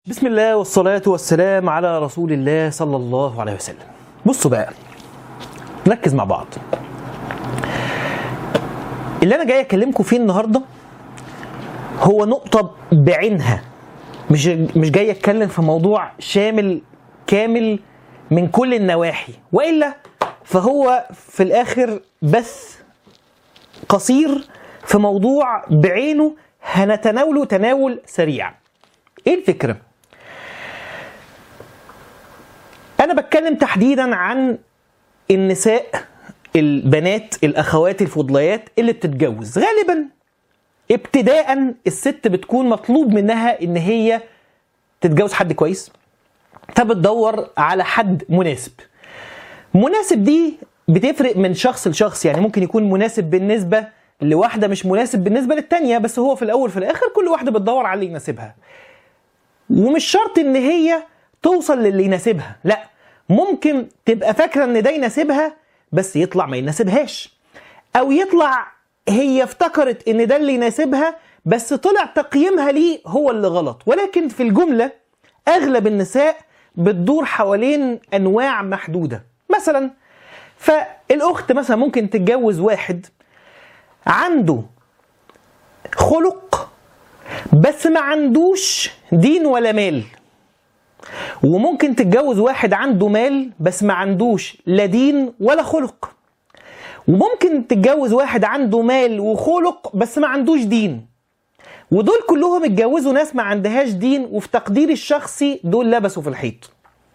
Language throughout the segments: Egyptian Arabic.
بسم الله والصلاة والسلام على رسول الله صلى الله عليه وسلم بصوا بقى نركز مع بعض اللي أنا جاي أكلمكم فيه النهاردة هو نقطة بعينها مش مش جاي أتكلم في موضوع شامل كامل من كل النواحي وإلا فهو في الآخر بث قصير في موضوع بعينه هنتناوله تناول سريع ايه الفكره انا بتكلم تحديدا عن النساء البنات الاخوات الفضليات اللي بتتجوز غالبا ابتداء الست بتكون مطلوب منها ان هي تتجوز حد كويس فبتدور على حد مناسب مناسب دي بتفرق من شخص لشخص يعني ممكن يكون مناسب بالنسبه لواحده مش مناسب بالنسبه للتانيه بس هو في الاول في الاخر كل واحده بتدور على اللي يناسبها ومش شرط ان هي توصل للي يناسبها لا ممكن تبقى فاكره ان ده يناسبها بس يطلع ما يناسبهاش او يطلع هي افتكرت ان ده اللي يناسبها بس طلع تقييمها ليه هو اللي غلط ولكن في الجمله اغلب النساء بتدور حوالين انواع محدوده مثلا فالاخت مثلا ممكن تتجوز واحد عنده خلق بس ما عندوش دين ولا مال وممكن تتجوز واحد عنده مال بس ما عندوش لا دين ولا خلق وممكن تتجوز واحد عنده مال وخلق بس ما عندوش دين ودول كلهم اتجوزوا ناس ما عندهاش دين وفي تقديري الشخصي دول لبسوا في الحيط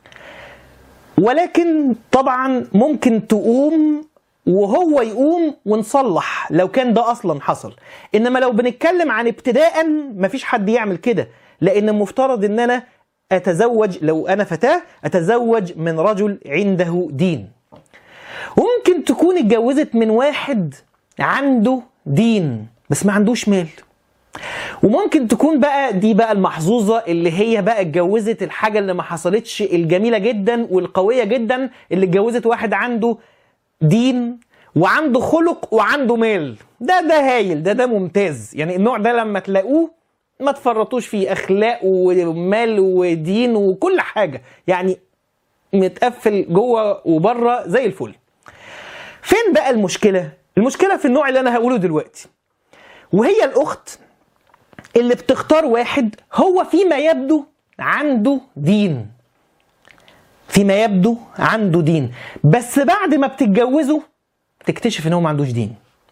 ولكن طبعا ممكن تقوم وهو يقوم ونصلح لو كان ده اصلا حصل انما لو بنتكلم عن ابتداء مفيش حد يعمل كده لان المفترض ان انا اتزوج لو انا فتاه اتزوج من رجل عنده دين وممكن تكون اتجوزت من واحد عنده دين بس ما عندوش مال وممكن تكون بقى دي بقى المحظوظة اللي هي بقى اتجوزت الحاجة اللي ما حصلتش الجميلة جدا والقوية جدا اللي اتجوزت واحد عنده دين وعنده خلق وعنده مال ده ده هايل ده ده ممتاز يعني النوع ده لما تلاقوه ما تفرطوش فيه اخلاق ومال ودين وكل حاجه يعني متقفل جوه وبره زي الفل فين بقى المشكله المشكله في النوع اللي انا هقوله دلوقتي وهي الاخت اللي بتختار واحد هو فيما يبدو عنده دين فيما يبدو عنده دين بس بعد ما بتتجوزه تكتشف ان هو ما عندوش دين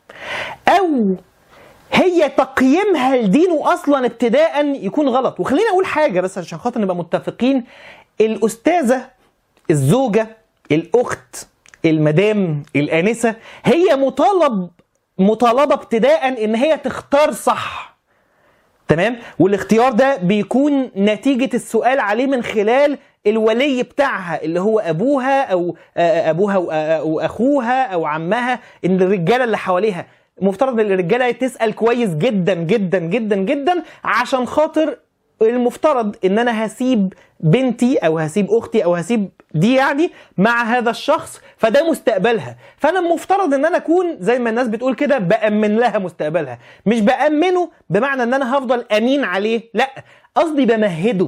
او هي تقييمها لدينه اصلا ابتداء يكون غلط وخليني اقول حاجه بس عشان خاطر نبقى متفقين الاستاذه الزوجه الاخت المدام الانسه هي مطالب مطالبه ابتداء ان هي تختار صح تمام والاختيار ده بيكون نتيجه السؤال عليه من خلال الولي بتاعها اللي هو ابوها او ابوها واخوها او عمها ان الرجاله اللي حواليها المفترض ان الرجاله تسال كويس جدا جدا جدا جدا عشان خاطر المفترض ان انا هسيب بنتي او هسيب اختي او هسيب دي يعني مع هذا الشخص فده مستقبلها فانا المفترض ان انا اكون زي ما الناس بتقول كده بامن لها مستقبلها مش بامنه بمعنى ان انا هفضل امين عليه لا قصدي بمهده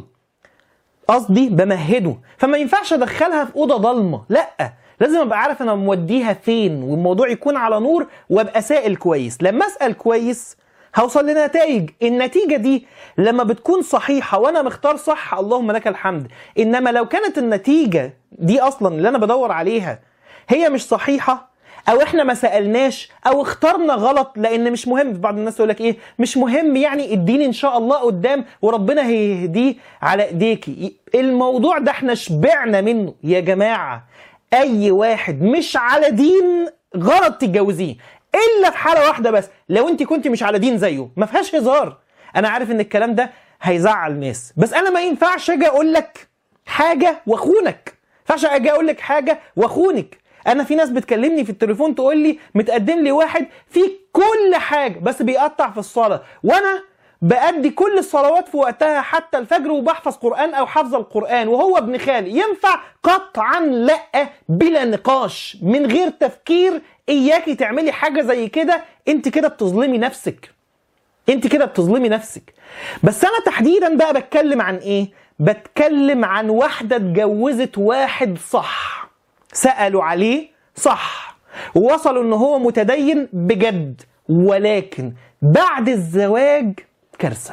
قصدي بمهده فما ينفعش ادخلها في اوضه ضلمه لا لازم ابقى عارف انا موديها فين والموضوع يكون على نور وابقى سائل كويس لما اسال كويس هوصل لنتائج النتيجة دي لما بتكون صحيحة وأنا مختار صح اللهم لك الحمد إنما لو كانت النتيجة دي أصلا اللي أنا بدور عليها هي مش صحيحة او احنا ما سالناش او اخترنا غلط لان مش مهم في بعض الناس يقول لك ايه مش مهم يعني اديني ان شاء الله قدام وربنا هيهديه على ايديكي الموضوع ده احنا شبعنا منه يا جماعه اي واحد مش على دين غلط تتجوزيه الا في حاله واحده بس لو انت كنت مش على دين زيه ما فيهاش هزار انا عارف ان الكلام ده هيزعل ناس بس انا ما ينفعش اجي اقول لك حاجه واخونك ما ينفعش اجي اقول لك حاجه واخونك انا في ناس بتكلمني في التليفون تقول لي متقدم لي واحد فيه كل حاجه بس بيقطع في الصلاه وانا بأدي كل الصلوات في وقتها حتى الفجر وبحفظ قرآن أو حفظ القرآن وهو ابن خالي ينفع قطعا لا بلا نقاش من غير تفكير إياكي تعملي حاجة زي كده أنت كده بتظلمي نفسك انت كده بتظلمي نفسك بس انا تحديدا بقى بتكلم عن ايه بتكلم عن واحدة اتجوزت واحد صح سألوا عليه صح ووصلوا ان هو متدين بجد ولكن بعد الزواج كارثة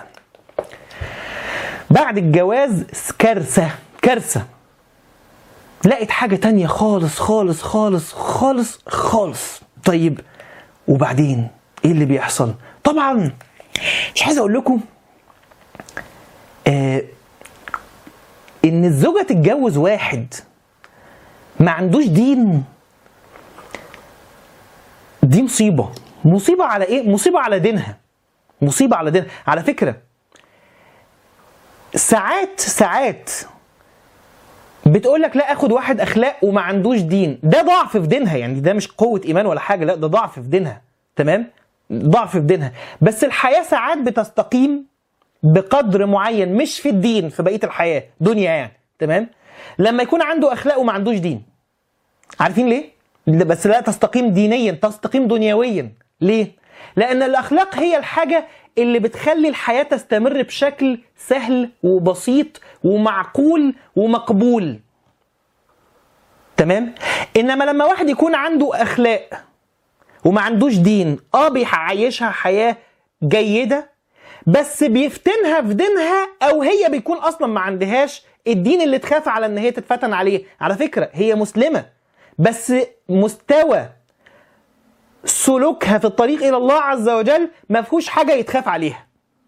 بعد الجواز كارثة كارثة لقيت حاجة تانية خالص خالص خالص خالص خالص طيب وبعدين ايه اللي بيحصل طبعا مش عايز اقول لكم آه ان الزوجة تتجوز واحد ما عندوش دين دي مصيبة مصيبة على ايه مصيبة على دينها مصيبة على دينها على فكرة ساعات ساعات بتقول لك لا اخد واحد اخلاق وما عندوش دين ده ضعف في دينها يعني ده مش قوه ايمان ولا حاجه لا ده ضعف في دينها تمام ضعف في دينها بس الحياه ساعات بتستقيم بقدر معين مش في الدين في بقيه الحياه دنيا يعني تمام لما يكون عنده اخلاق وما عندوش دين عارفين ليه بس لا تستقيم دينيا تستقيم دنيويا ليه لان الاخلاق هي الحاجه اللي بتخلي الحياه تستمر بشكل سهل وبسيط ومعقول ومقبول تمام انما لما واحد يكون عنده اخلاق وما عندوش دين اه بيعيشها حياه جيده بس بيفتنها في دينها او هي بيكون اصلا ما عندهاش الدين اللي تخاف على ان هي تتفتن عليه على فكره هي مسلمه بس مستوى سلوكها في الطريق الى الله عز وجل ما فيهوش حاجه يتخاف عليها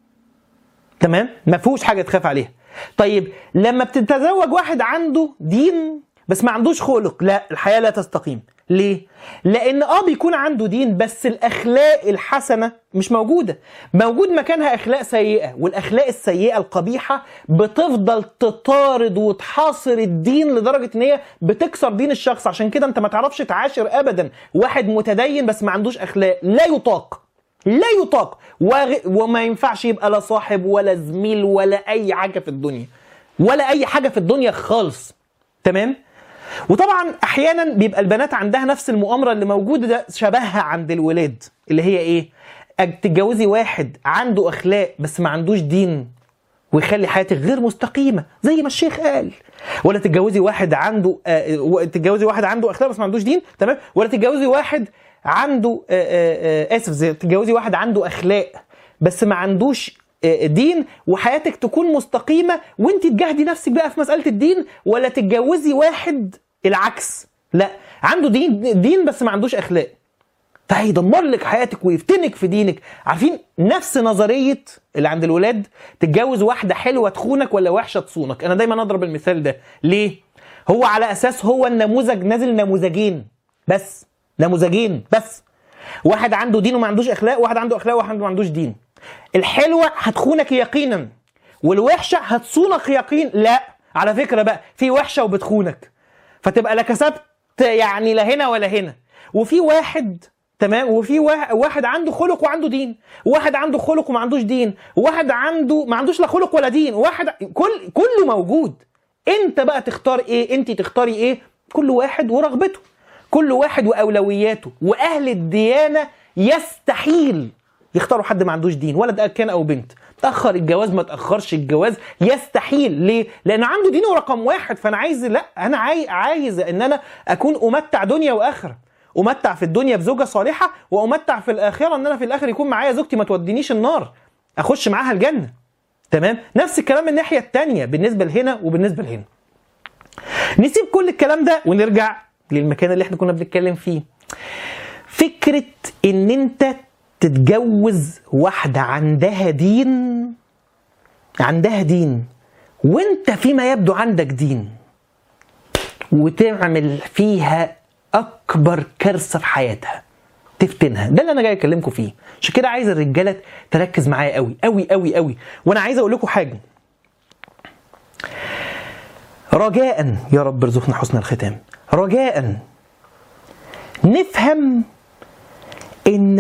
تمام ما فيهوش حاجه تخاف عليها طيب لما بتتزوج واحد عنده دين بس ما عندوش خلق لا الحياه لا تستقيم ليه لان اه بيكون عنده دين بس الاخلاق الحسنه مش موجوده موجود مكانها اخلاق سيئه والاخلاق السيئه القبيحه بتفضل تطارد وتحاصر الدين لدرجه ان هي بتكسر دين الشخص عشان كده انت ما تعرفش تعاشر ابدا واحد متدين بس ما عندوش اخلاق لا يطاق لا يطاق وغ... وما ينفعش يبقى لا صاحب ولا زميل ولا اي حاجه في الدنيا ولا اي حاجه في الدنيا خالص تمام وطبعا احيانا بيبقى البنات عندها نفس المؤامره اللي موجوده ده شبهها عند الولاد اللي هي ايه تتجوزي واحد عنده اخلاق بس ما عندوش دين ويخلي حياتك غير مستقيمه زي ما الشيخ قال ولا تتجوزي واحد عنده آه تتجوزي واحد عنده اخلاق بس ما عندوش دين تمام ولا تتجوزي واحد عنده آه آه اسف زي تتجوزي واحد عنده اخلاق بس ما عندوش دين وحياتك تكون مستقيمه وانت تجاهدي نفسك بقى في مساله الدين ولا تتجوزي واحد العكس لا عنده دين دين بس ما عندوش اخلاق فهيدمر لك حياتك ويفتنك في دينك عارفين نفس نظريه اللي عند الولاد تتجوز واحده حلوه تخونك ولا وحشه تصونك انا دايما اضرب المثال ده ليه هو على اساس هو النموذج نازل نموذجين بس نموذجين بس واحد عنده دين وما عندوش اخلاق واحد عنده اخلاق وواحد ما عندوش دين الحلوه هتخونك يقينا والوحشه هتصونك يقين لا على فكره بقى في وحشه وبتخونك فتبقى لا كسبت يعني لا هنا ولا هنا وفي واحد تمام وفي واحد عنده خلق وعنده دين واحد عنده خلق وما عندوش دين واحد عنده ما عندوش لا خلق ولا دين واحد كل كله موجود انت بقى تختار ايه انت تختاري ايه كل واحد ورغبته كل واحد واولوياته واهل الديانه يستحيل يختاروا حد ما عندوش دين ولد كان او بنت تاخر الجواز ما تاخرش الجواز يستحيل ليه لان عنده دين رقم واحد فانا عايز لا انا عايز عايز ان انا اكون امتع دنيا واخره امتع في الدنيا بزوجه صالحه وامتع في الاخره ان انا في الاخر يكون معايا زوجتي ما تودينيش النار اخش معاها الجنه تمام نفس الكلام من الناحيه الثانيه بالنسبه لهنا وبالنسبه لهنا نسيب كل الكلام ده ونرجع للمكان اللي احنا كنا بنتكلم فيه فكره ان انت تتجوز واحدة عندها دين عندها دين وانت فيما يبدو عندك دين وتعمل فيها اكبر كارثة في حياتها تفتنها ده اللي انا جاي اكلمكم فيه عشان كده عايز الرجاله تركز معايا قوي قوي قوي قوي وانا عايز اقول لكم حاجه رجاء يا رب ارزقنا حسن الختام رجاء نفهم ان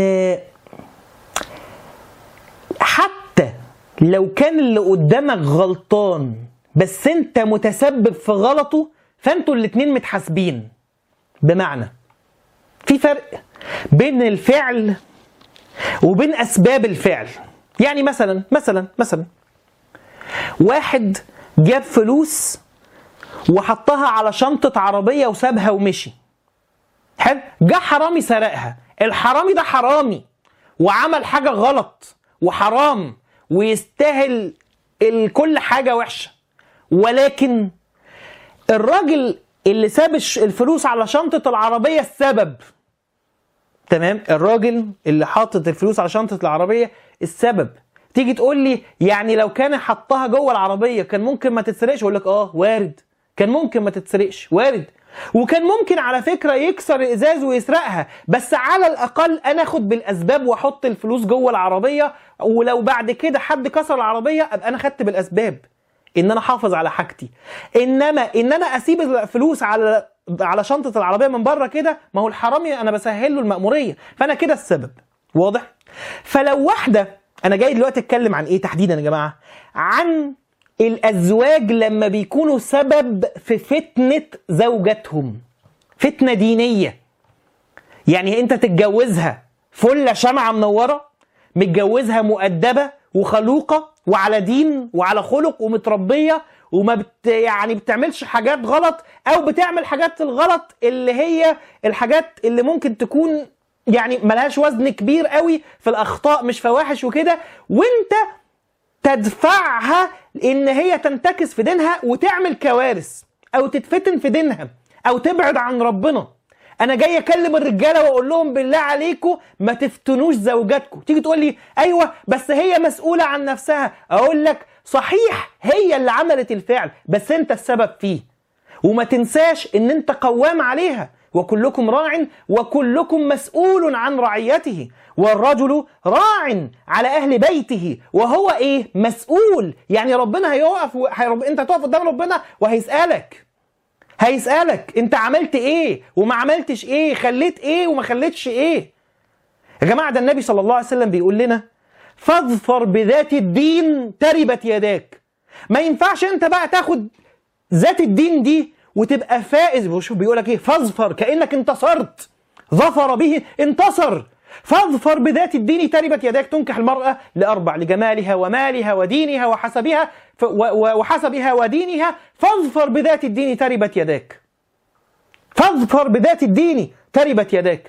حتى لو كان اللي قدامك غلطان بس انت متسبب في غلطه فانتوا الاتنين متحاسبين بمعنى في فرق بين الفعل وبين اسباب الفعل يعني مثلا مثلا مثلا واحد جاب فلوس وحطها على شنطة عربية وسابها ومشي حلو جه حرامي سرقها الحرامي ده حرامي وعمل حاجة غلط وحرام ويستاهل ال- كل حاجة وحشة ولكن الراجل اللي ساب الش- الفلوس على شنطة العربية السبب تمام الراجل اللي حاطط الفلوس على شنطة العربية السبب تيجي تقول لي يعني لو كان حطها جوه العربية كان ممكن ما تتسرقش اقول لك اه وارد كان ممكن ما تتسرقش وارد وكان ممكن على فكرة يكسر الازاز ويسرقها بس على الاقل انا اخد بالاسباب واحط الفلوس جوه العربية ولو بعد كده حد كسر العربية ابقى انا خدت بالاسباب ان انا احافظ على حاجتي انما ان انا اسيب الفلوس على على شنطه العربيه من بره كده ما هو الحرامي انا بسهل له المأموريه فانا كده السبب واضح فلو واحده انا جاي دلوقتي اتكلم عن ايه تحديدا يا جماعه عن الازواج لما بيكونوا سبب في فتنه زوجاتهم فتنه دينيه يعني انت تتجوزها فله شمعه منوره متجوزها مؤدبه وخلوقه وعلى دين وعلى خلق ومتربيه وما بت يعني بتعملش حاجات غلط او بتعمل حاجات الغلط اللي هي الحاجات اللي ممكن تكون يعني ملهاش وزن كبير قوي في الاخطاء مش فواحش وكده وانت تدفعها ان هي تنتكس في دينها وتعمل كوارث او تتفتن في دينها او تبعد عن ربنا انا جاي اكلم الرجاله واقول لهم بالله عليكم ما تفتنوش زوجاتكم تيجي تقول لي ايوه بس هي مسؤوله عن نفسها اقول لك صحيح هي اللي عملت الفعل بس انت السبب فيه وما تنساش ان انت قوام عليها وكلكم راع وكلكم مسؤول عن رعيته والرجل راع على اهل بيته وهو ايه مسؤول يعني ربنا هيقف و... هيرب... انت هتقف قدام ربنا وهيسالك هيسالك انت عملت ايه وما عملتش ايه خليت ايه وما خليتش ايه يا جماعه ده النبي صلى الله عليه وسلم بيقول لنا فاظفر بذات الدين تربت يداك ما ينفعش انت بقى تاخد ذات الدين دي وتبقى فائز وشوف بيقول لك ايه فاظفر كانك انتصرت ظفر به انتصر فاظفر بذات الدين تربت يداك تنكح المرأة لأربع لجمالها ومالها ودينها وحسبها ف- و- و- وحسبها ودينها فاظفر بذات الدين تربت يداك فاظفر بذات الدين تربت يداك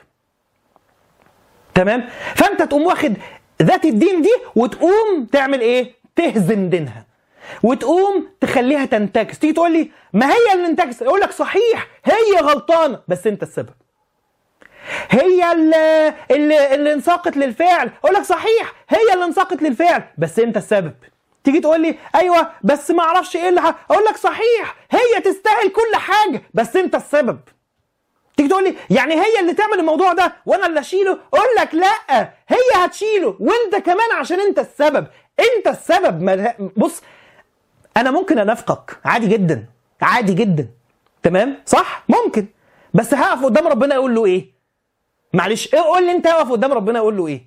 تمام فانت تقوم واخد ذات الدين دي وتقوم تعمل ايه تهزم دينها وتقوم تخليها تنتكس تيجي تقول لي ما هي اللي انتكس اقول لك صحيح هي غلطانه بس انت السبب هي اللي اللي, اللي انساقت للفعل اقول لك صحيح هي اللي انساقت للفعل بس انت السبب تيجي تقول لي ايوه بس ما اعرفش ايه اللي ح- اقول لك صحيح هي تستاهل كل حاجه بس انت السبب تيجي تقول لي يعني هي اللي تعمل الموضوع ده وانا اللي اشيله اقول لك لا هي هتشيله وانت كمان عشان انت السبب انت السبب ما بص انا ممكن انافقك عادي جدا عادي جدا تمام صح ممكن بس هقف قدام ربنا اقول له ايه معلش ايه قول لي انت هقف قدام ربنا اقول له ايه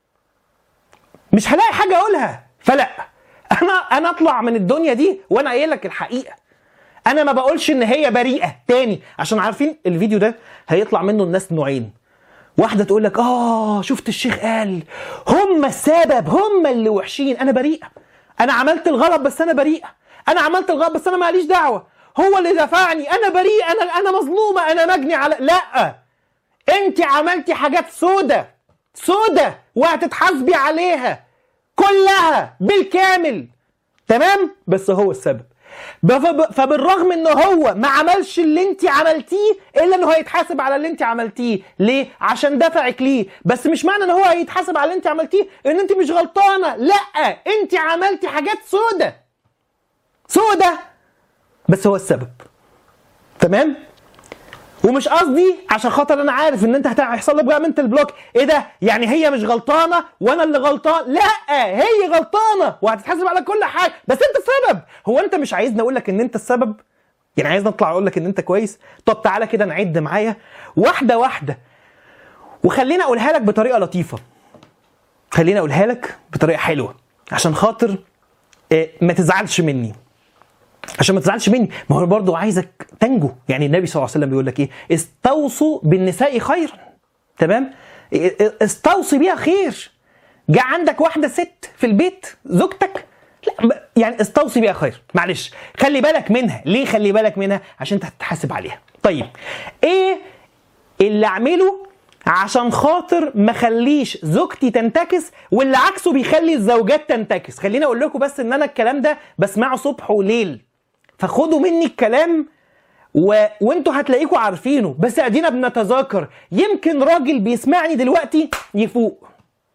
مش هلاقي حاجه اقولها فلا انا انا اطلع من الدنيا دي وانا قايل لك الحقيقه انا ما بقولش ان هي بريئه تاني عشان عارفين الفيديو ده هيطلع منه الناس نوعين واحده تقول لك اه شفت الشيخ قال هم السبب هم اللي وحشين انا بريئه انا عملت الغلط بس انا بريئه انا عملت الغلط بس انا ماليش دعوه هو اللي دفعني انا بريء انا انا مظلومه انا مجني على لا انت عملتي حاجات سودة سودة وهتتحاسبي عليها كلها بالكامل تمام بس هو السبب بف- فبالرغم ان هو ما عملش اللي انت عملتيه الا انه هيتحاسب على اللي انت عملتيه ليه عشان دفعك ليه بس مش معنى ان هو هيتحاسب على اللي انت عملتيه ان انت مش غلطانه لا انت عملتي حاجات سودة سودة بس هو السبب تمام ومش قصدي عشان خاطر انا عارف ان انت هت- هيحصل لك بقى منتال بلوك ايه ده يعني هي مش غلطانه وانا اللي غلطان لا هي غلطانه وهتتحاسب على كل حاجه بس انت السبب هو انت مش عايزني اقول لك ان انت السبب يعني عايزني اطلع اقول لك ان انت كويس طب تعالى كده نعد معايا واحده واحده وخليني اقولها لك بطريقه لطيفه خليني اقولها لك بطريقه حلوه عشان خاطر آه، ما تزعلش مني عشان ما تزعلش مني ما هو برضه عايزك تنجو يعني النبي صلى الله عليه وسلم بيقول لك ايه استوصوا بالنساء خيرا تمام استوصي بيها خير جاء عندك واحده ست في البيت زوجتك لا ب- يعني استوصي بها خير معلش خلي بالك منها ليه خلي بالك منها عشان انت هتتحاسب عليها طيب ايه اللي اعمله عشان خاطر ما خليش زوجتي تنتكس واللي عكسه بيخلي الزوجات تنتكس خليني اقول لكم بس ان انا الكلام ده بسمعه صبح وليل فخدوا مني الكلام و... وانتوا هتلاقيكوا عارفينه بس ادينا بنتذاكر يمكن راجل بيسمعني دلوقتي يفوق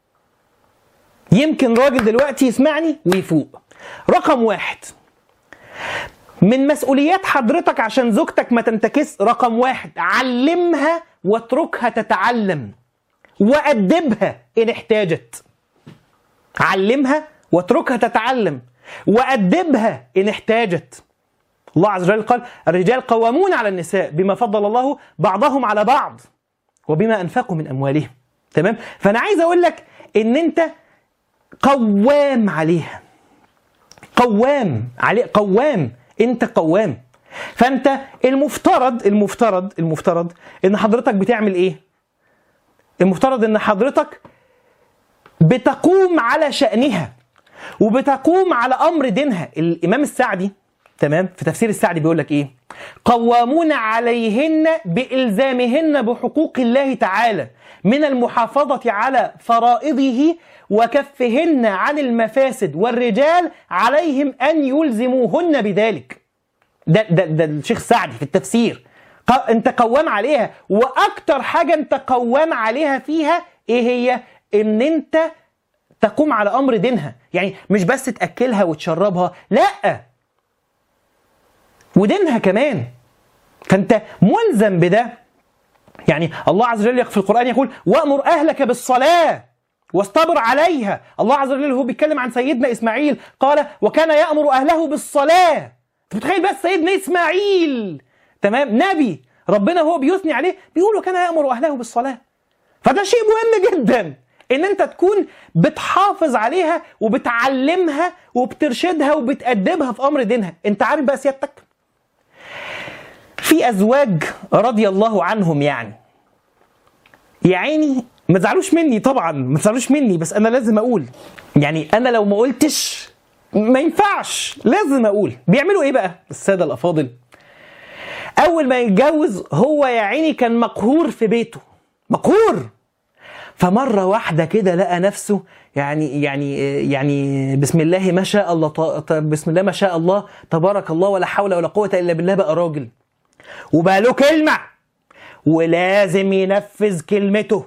يمكن راجل دلوقتي يسمعني ويفوق رقم واحد من مسؤوليات حضرتك عشان زوجتك ما تنتكس رقم واحد علمها واتركها تتعلم وأدبها إن احتاجت علمها واتركها تتعلم وأدبها إن احتاجت الله عز وجل قال الرجال قوامون على النساء بما فضل الله بعضهم على بعض وبما أنفقوا من أموالهم تمام فأنا عايز أقول لك إن أنت قوام عليها قوام عليه قوام انت قوام فانت المفترض المفترض المفترض ان حضرتك بتعمل ايه المفترض ان حضرتك بتقوم على شأنها وبتقوم على امر دينها الامام السعدي تمام في تفسير السعدي بيقول لك ايه قوامون عليهن بالزامهن بحقوق الله تعالى من المحافظه على فرائضه وكفهن عن المفاسد والرجال عليهم ان يلزموهن بذلك ده ده ده الشيخ سعدي في التفسير ق- انت قوام عليها واكتر حاجه انت قوام عليها فيها ايه هي ان انت تقوم على امر دينها يعني مش بس تاكلها وتشربها لا ودينها كمان فانت ملزم بده يعني الله عز وجل في القران يقول وامر اهلك بالصلاه واصطبر عليها الله عز وجل هو بيتكلم عن سيدنا اسماعيل قال وكان يامر اهله بالصلاه انت متخيل بس سيدنا اسماعيل تمام نبي ربنا هو بيثني عليه بيقول وكان يامر اهله بالصلاه فده شيء مهم جدا ان انت تكون بتحافظ عليها وبتعلمها وبترشدها وبتأدبها في امر دينها انت عارف بقى سيادتك في ازواج رضي الله عنهم يعني يا عيني ما تزعلوش مني طبعا ما تزعلوش مني بس انا لازم اقول يعني انا لو ما قلتش ما ينفعش لازم اقول بيعملوا ايه بقى الساده الافاضل اول ما يتجوز هو يا عيني كان مقهور في بيته مقهور فمره واحده كده لقى نفسه يعني يعني يعني بسم الله ما شاء الله ط- ط- بسم الله ما شاء الله تبارك الله ولا حول ولا قوه الا بالله بقى راجل وبقى له كلمه ولازم ينفذ كلمته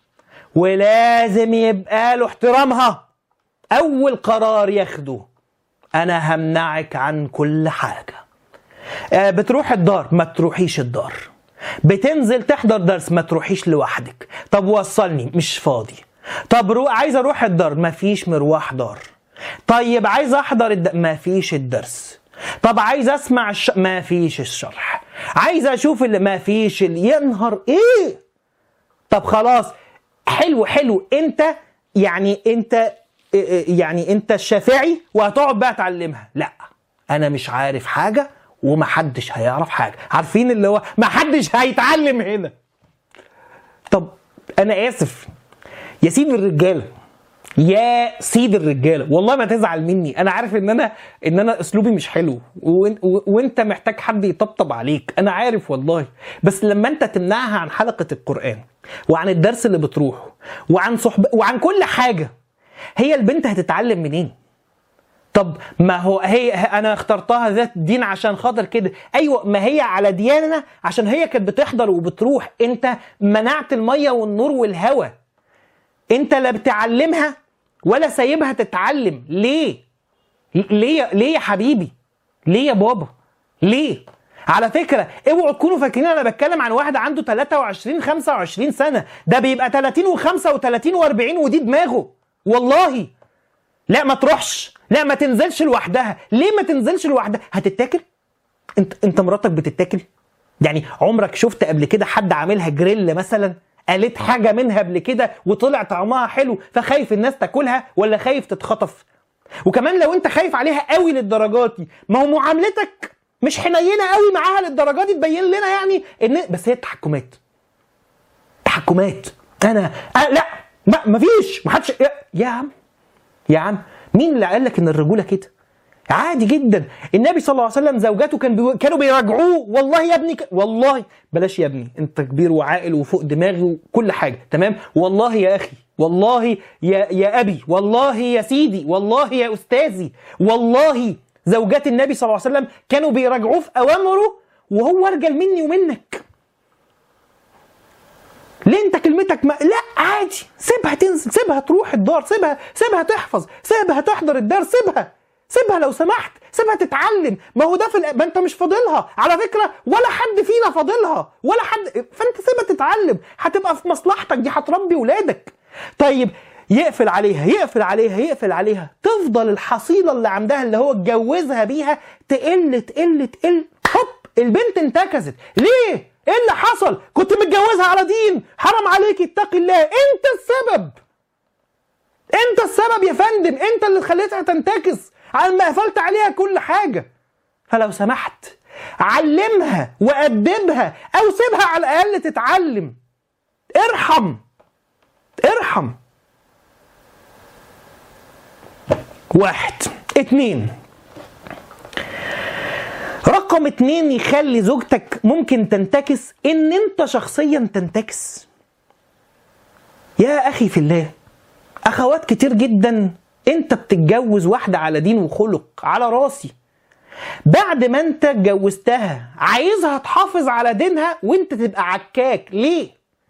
ولازم يبقى له احترامها اول قرار ياخده انا همنعك عن كل حاجه آه، بتروح الدار ما تروحيش الدار بتنزل تحضر درس ما تروحيش لوحدك طب وصلني مش فاضي طب رو... عايز اروح الدار ما فيش مروح دار طيب عايز احضر الد... ما فيش الدرس طب عايز اسمع الش... ما فيش الشرح عايز اشوف اللي ما فيش ال... يا نهار ايه طب خلاص حلو حلو انت يعني انت يعني انت الشافعي وهتقعد بقى تعلمها لا انا مش عارف حاجه ومحدش هيعرف حاجه عارفين اللي هو محدش هيتعلم هنا طب انا اسف يا سيد الرجاله يا سيد الرجاله والله ما تزعل مني انا عارف ان انا ان انا اسلوبي مش حلو وإن- و- وانت محتاج حد يطبطب عليك انا عارف والله بس لما انت تمنعها عن حلقه القران وعن الدرس اللي بتروحه وعن صحبه وعن كل حاجه هي البنت هتتعلم منين طب ما هو هي انا اخترتها ذات دين عشان خاطر كده ايوه ما هي على ديانه عشان هي كانت بتحضر وبتروح انت منعت الميه والنور والهواء انت لا بتعلمها ولا سايبها تتعلم ليه ليه ليه يا حبيبي ليه يا بابا ليه على فكرة اوعوا تكونوا فاكرين انا بتكلم عن واحد عنده 23 25 سنة ده بيبقى 30 و35 و40 ودي دماغه والله لا ما تروحش لا ما تنزلش لوحدها ليه ما تنزلش لوحدها هتتاكل انت انت مراتك بتتاكل يعني عمرك شفت قبل كده حد عاملها جريل مثلا قالت حاجه منها قبل كده وطلع طعمها حلو فخايف الناس تاكلها ولا خايف تتخطف وكمان لو انت خايف عليها قوي للدرجات دي ما هو معاملتك مش حنينه قوي معاها للدرجات دي تبين لنا يعني ان بس هي تحكمات تحكمات انا أه لا ما مفيش ما حدش يا- يا عم يا عم مين اللي قال لك ان الرجوله كده عادي جدا النبي صلى الله عليه وسلم زوجاته كان بيو... كانوا بيراجعوه والله يا ابني ك... والله بلاش يا ابني انت كبير وعاقل وفوق دماغي وكل حاجه تمام والله يا اخي والله يا يا ابي والله يا سيدي والله يا استاذي والله زوجات النبي صلى الله عليه وسلم كانوا بيراجعوه في اوامره وهو ارجل مني ومنك ليه انت كلمتك ما... لا عادي سيبها تنزل سيبها تروح الدار سيبها سيبها تحفظ سيبها تحضر الدار سيبها سيبها لو سمحت سيبها تتعلم ما هو ده في الأ- ما انت مش فاضلها على فكره ولا حد فينا فاضلها ولا حد فانت سيبها تتعلم هتبقى في مصلحتك دي هتربي ولادك طيب يقفل عليها يقفل عليها يقفل عليها تفضل الحصيله اللي عندها اللي هو اتجوزها بيها تقل تقل تقل هوب البنت انتكست ليه ايه اللي حصل كنت متجوزها على دين حرام عليك اتقي الله انت السبب انت السبب يا فندم انت اللي خليتها تنتكس على ما قفلت عليها كل حاجه فلو سمحت علمها وأدبها أو سيبها على الأقل تتعلم ارحم ارحم واحد اتنين رقم اتنين يخلي زوجتك ممكن تنتكس ان انت شخصيا تنتكس يا اخي في الله اخوات كتير جدا انت بتتجوز واحدة على دين وخلق على راسي بعد ما انت اتجوزتها عايزها تحافظ على دينها وانت تبقى عكاك ليه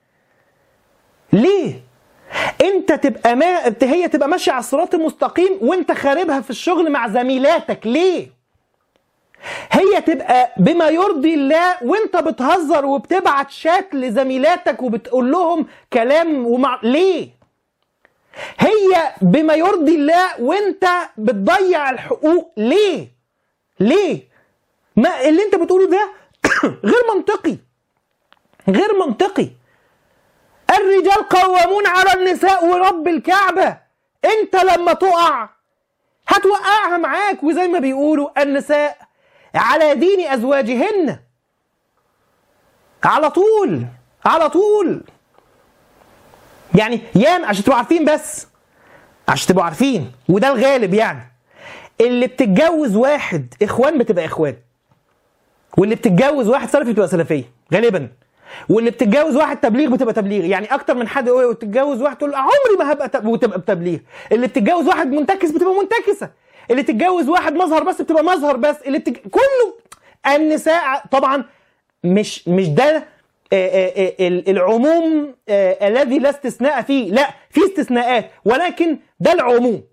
ليه انت تبقى ما هي تبقى ماشيه على الصراط المستقيم وانت خاربها في الشغل مع زميلاتك ليه هي تبقى بما يرضي الله وانت بتهزر وبتبعت شات لزميلاتك وبتقول لهم كلام ومع ليه هي بما يرضي الله وانت بتضيع الحقوق ليه ليه ما اللي انت بتقوله ده غير منطقي غير منطقي الرجال قوامون على النساء ورب الكعبة انت لما تقع هتوقعها معاك وزي ما بيقولوا النساء على دين ازواجهن على طول على طول يعني ياما عشان تبقوا عارفين بس عشان تبقوا عارفين وده الغالب يعني اللي بتتجوز واحد اخوان بتبقى اخوان واللي بتتجوز واحد سلفي بتبقى سلفيه غالبا واللي بتتجوز واحد تبليغ بتبقى تبليغ يعني اكتر من حد يقول تتجوز واحد تقول عمري ما هبقى تب... وتبقى بتبليغ اللي بتتجوز واحد منتكس بتبقى منتكسه اللي تتجوز واحد مظهر بس بتبقى مظهر بس اللي بتج... كله النساء طبعا مش مش ده العموم الذي لا استثناء فيه لا في استثناءات ولكن ده العموم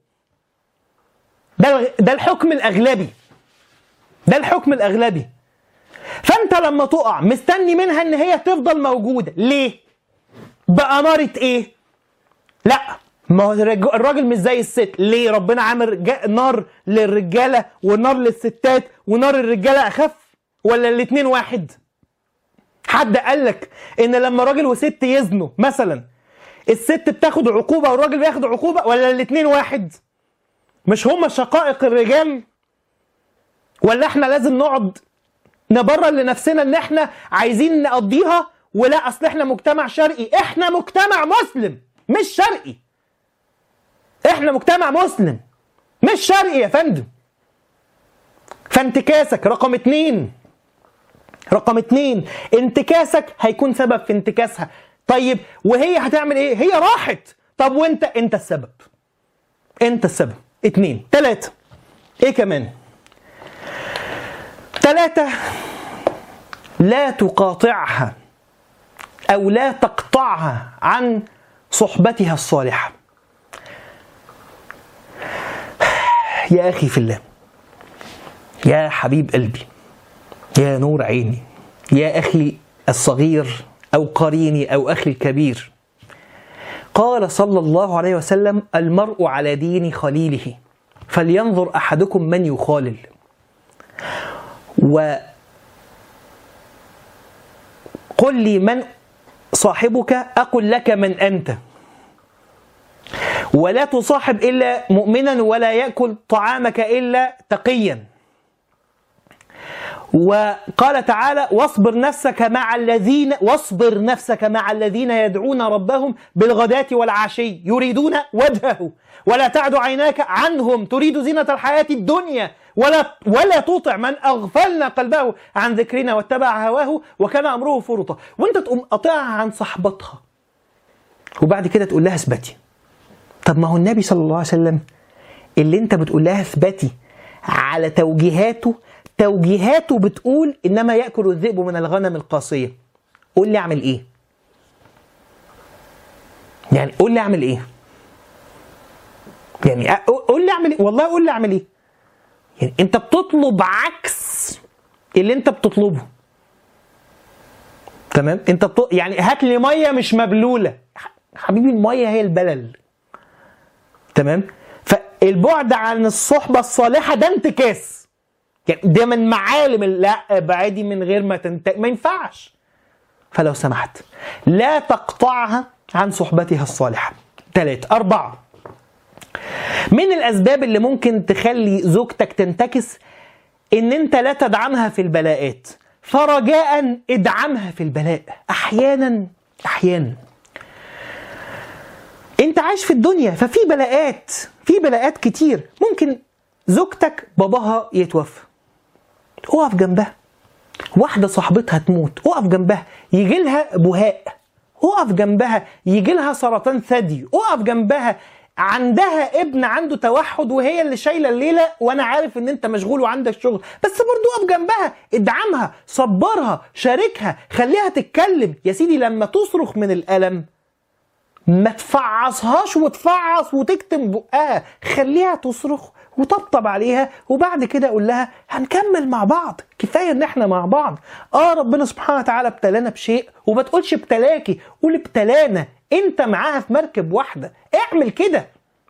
ده ده الحكم الاغلبي ده الحكم الاغلبي فانت لما تقع مستني منها ان هي تفضل موجوده ليه بأمارة ايه لا ما هو الراجل مش زي الست ليه ربنا عامل نار للرجاله ونار للستات ونار الرجاله اخف ولا الاتنين واحد حد قال لك ان لما راجل وست يزنوا مثلا الست بتاخد عقوبه والراجل بياخد عقوبه ولا الاتنين واحد مش هما شقائق الرجال ولا احنا لازم نقعد نبرر لنفسنا ان احنا عايزين نقضيها ولا اصل احنا مجتمع شرقي احنا مجتمع مسلم مش شرقي احنا مجتمع مسلم مش شرقي يا فندم فانتكاسك رقم اتنين رقم اتنين انتكاسك هيكون سبب في انتكاسها طيب وهي هتعمل ايه هي راحت طب وانت انت السبب انت السبب اتنين تلاتة ايه كمان تلاتة لا تقاطعها او لا تقطعها عن صحبتها الصالحة يا اخي في الله يا حبيب قلبي يا نور عيني يا اخي الصغير او قريني او اخي الكبير قال صلى الله عليه وسلم المرء على دين خليله فلينظر احدكم من يخالل و قل لي من صاحبك اقل لك من انت ولا تصاحب الا مؤمنا ولا ياكل طعامك الا تقيا وقال تعالى واصبر نفسك مع الذين واصبر نفسك مع الذين يدعون ربهم بالغداة والعشي يريدون وجهه ولا تعد عيناك عنهم تريد زينة الحياة الدنيا ولا ولا تطع من اغفلنا قلبه عن ذكرنا واتبع هواه وكان امره فرطا وانت تقوم قاطعها عن صحبتها وبعد كده تقول لها اثبتي طب ما هو النبي صلى الله عليه وسلم اللي انت بتقول لها اثبتي على توجيهاته توجيهاته بتقول انما ياكل الذئب من الغنم القاسيه قول لي اعمل ايه يعني قول لي اعمل ايه يعني أ- قول لي اعمل ايه والله قول لي اعمل ايه يعني انت بتطلب عكس اللي انت بتطلبه تمام انت بت... يعني هات لي ميه مش مبلوله ح- حبيبي الميه هي البلل تمام فالبعد عن الصحبه الصالحه ده انتكاس يعني ده من معالم ال- لا ابعدي من غير ما تنت... ما ينفعش فلو سمحت لا تقطعها عن صحبتها الصالحه ثلاثة أربعة من الأسباب اللي ممكن تخلي زوجتك تنتكس إن أنت لا تدعمها في البلاءات فرجاء ادعمها في البلاء أحيانا أحيانا أنت عايش في الدنيا ففي بلاءات في بلاءات كتير ممكن زوجتك باباها يتوفى اقف جنبها واحدة صاحبتها تموت اقف جنبها يجي لها بهاء اقف جنبها يجي لها سرطان ثدي اقف جنبها عندها ابن عنده توحد وهي اللي شايله الليله وانا عارف ان انت مشغول وعندك شغل بس برضو اقف جنبها ادعمها صبرها شاركها خليها تتكلم يا سيدي لما تصرخ من الالم ما تفعصهاش وتفعص وتكتم بقها خليها تصرخ وطبطب عليها وبعد كده قول لها هنكمل مع بعض كفايه ان احنا مع بعض اه ربنا سبحانه وتعالى ابتلانا بشيء وما تقولش ابتلاكي قول ابتلانا انت معاها في مركب واحده اعمل كده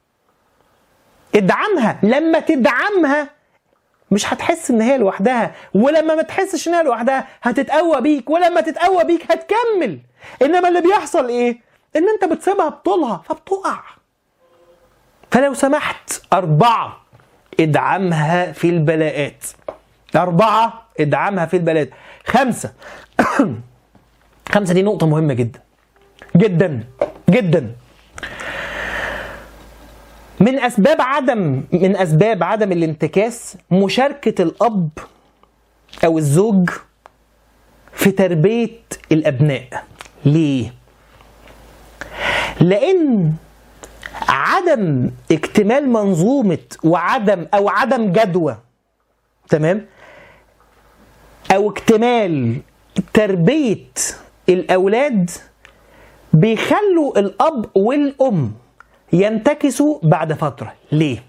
ادعمها لما تدعمها مش هتحس ان هي لوحدها ولما ما تحسش ان هي لوحدها هتتقوى بيك ولما تتقوى بيك هتكمل انما اللي بيحصل ايه ان انت بتسيبها بطولها فبتقع فلو سمحت أربعة ادعمها في البلاءات أربعة ادعمها في البلاءات خمسة خمسة دي نقطة مهمة جدا جدا جدا من أسباب عدم من أسباب عدم الانتكاس مشاركة الأب أو الزوج في تربية الأبناء ليه؟ لأن عدم اكتمال منظومة وعدم أو عدم جدوى تمام أو اكتمال تربية الأولاد بيخلوا الأب والأم ينتكسوا بعد فترة ليه؟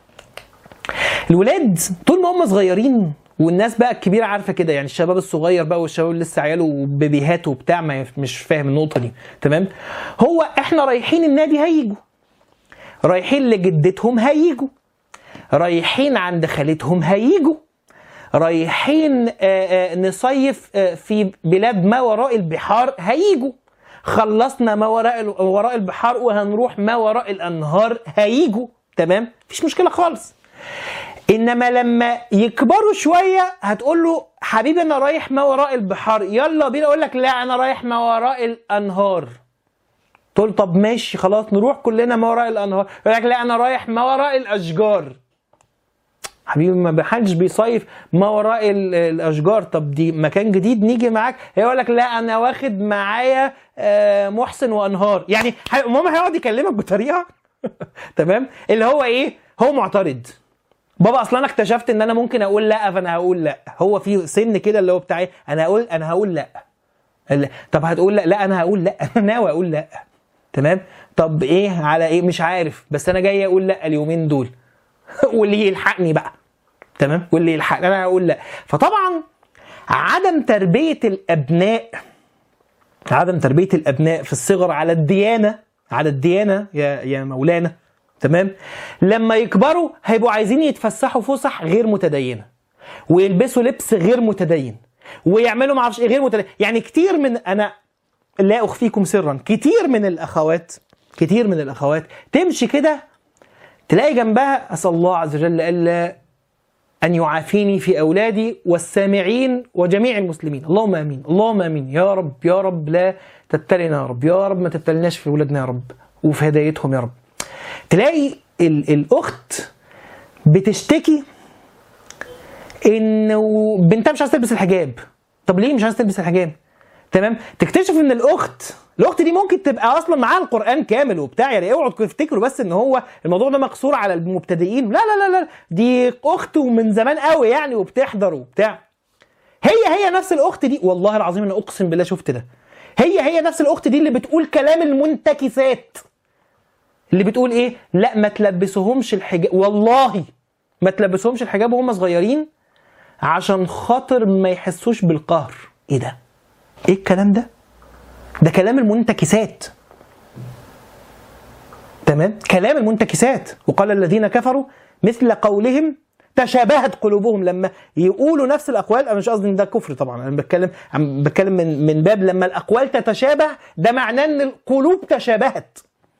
الولاد طول ما هم صغيرين والناس بقى الكبيره عارفه كده يعني الشباب الصغير بقى والشباب اللي لسه عياله وبيبيهات وبتاع ما يف- مش فاهم النقطه دي تمام هو احنا رايحين النادي هيجوا رايحين لجدتهم هيجوا رايحين عند خالتهم هيجوا رايحين آه، آه، نصيف آه، في بلاد ما وراء البحار هيجوا خلصنا ما وراء ال- وراء البحار وهنروح ما وراء الانهار هيجوا تمام مفيش مشكله خالص انما لما يكبروا شويه هتقول له حبيبي انا رايح ما وراء البحار يلا بينا اقول لك لا انا رايح ما وراء الانهار تقول طب ماشي خلاص نروح كلنا ما وراء الانهار يقول لك لا انا رايح ما وراء الاشجار حبيبي ما حدش بيصيف ما وراء ال- الاشجار طب دي مكان جديد نيجي معاك هيقول لك لا انا واخد معايا آه، محسن وانهار يعني ح- ماما هيقعد يكلمك بطريقه تمام اللي هو ايه هو معترض بابا اصلا انا اكتشفت ان انا ممكن اقول لا فانا هقول لا هو في سن كده اللي هو بتاع ايه انا هقول انا هقول لا لا. طب هتقول لا لا انا هقول لا انا ناوي اقول لا تمام طب ايه على ايه مش عارف بس انا جاي اقول لا اليومين دول واللي يلحقني بقى تمام واللي يلحقني انا هقول لا فطبعا عدم تربيه الابناء عدم تربيه الابناء في الصغر على الديانه على الديانه يا يا مولانا تمام لما يكبروا هيبقوا عايزين يتفسحوا فسح غير متدينه ويلبسوا لبس غير متدين ويعملوا معرفش ايه غير متدين يعني كتير من انا لا اخفيكم سرا كتير من الاخوات كتير من الاخوات تمشي كده تلاقي جنبها اسال الله عز وجل الا ان يعافيني في اولادي والسامعين وجميع المسلمين اللهم امين اللهم امين يا رب يا رب لا تبتلنا يا رب يا رب ما تبتلناش في اولادنا يا رب وفي هدايتهم يا رب تلاقي ال- الاخت بتشتكي انه بنتها مش عايزه تلبس الحجاب طب ليه مش عايزه تلبس الحجاب تمام تكتشف ان الاخت الاخت دي ممكن تبقى اصلا معاها القران كامل وبتاع يعني اوعوا تفتكروا بس ان هو الموضوع ده مقصور على المبتدئين لا لا لا لا دي اخت ومن زمان قوي يعني وبتحضر وبتاع هي هي نفس الاخت دي والله العظيم انا اقسم بالله شفت ده هي هي نفس الاخت دي اللي بتقول كلام المنتكسات اللي بتقول ايه لا ما تلبسهمش الحجاب والله ما تلبسهمش الحجاب وهم صغيرين عشان خاطر ما يحسوش بالقهر ايه ده ايه الكلام ده ده كلام المنتكسات تمام كلام المنتكسات وقال الذين كفروا مثل قولهم تشابهت قلوبهم لما يقولوا نفس الاقوال انا مش قصدي ان ده كفر طبعا انا بتكلم عم بتكلم من من باب لما الاقوال تتشابه ده معناه ان القلوب تشابهت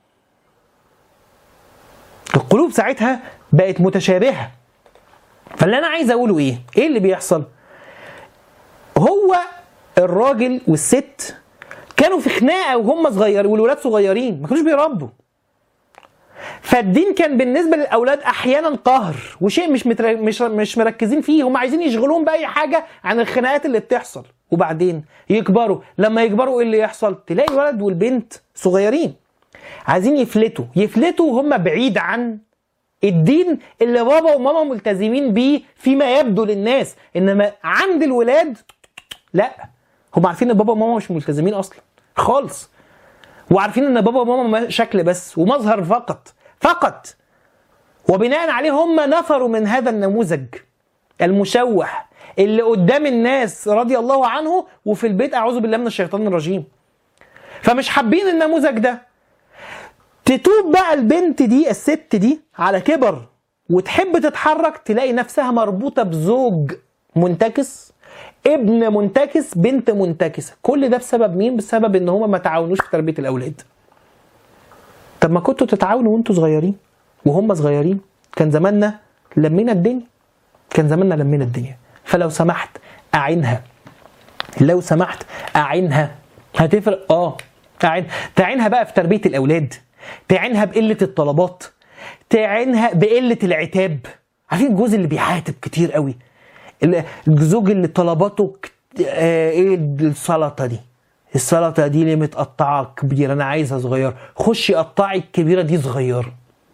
القلوب ساعتها بقت متشابهه فاللي انا عايز اقوله ايه ايه اللي بيحصل هو الراجل والست كانوا في خناقه وهم صغيرين والولاد صغيرين ما كانوش بيربوا فالدين كان بالنسبه للاولاد احيانا قهر وشيء مش متر... مش مش مركزين فيه هم عايزين يشغلوهم باي حاجه عن الخناقات اللي بتحصل وبعدين يكبروا لما يكبروا ايه اللي يحصل تلاقي الولد والبنت صغيرين عايزين يفلتوا يفلتوا وهم بعيد عن الدين اللي بابا وماما ملتزمين بيه فيما يبدو للناس انما عند الولاد لا هم عارفين ان بابا وماما مش ملتزمين اصلا خالص وعارفين ان بابا وماما شكل بس ومظهر فقط فقط وبناء عليه هم نفروا من هذا النموذج المشوه اللي قدام الناس رضي الله عنه وفي البيت اعوذ بالله من الشيطان الرجيم فمش حابين النموذج ده تتوب بقى البنت دي الست دي على كبر وتحب تتحرك تلاقي نفسها مربوطه بزوج منتكس ابن منتكس بنت منتكسه كل ده بسبب مين بسبب ان هما ما تعاونوش في تربيه الاولاد طب ما كنتوا تتعاونوا وانتوا صغيرين وهم صغيرين كان زماننا لمينا الدنيا كان زماننا لمينا الدنيا فلو سمحت اعينها لو سمحت اعينها هتفرق اه تعين تعينها بقى في تربيه الاولاد تعينها بقله الطلبات تعينها بقله العتاب عارفين الجوز اللي بيعاتب كتير قوي الزوج اللي طلباته كت... آه ايه السلطه دي السلطه دي اللي متقطعه كبيره انا عايزها صغيره خشي قطعي الكبيره دي صغيره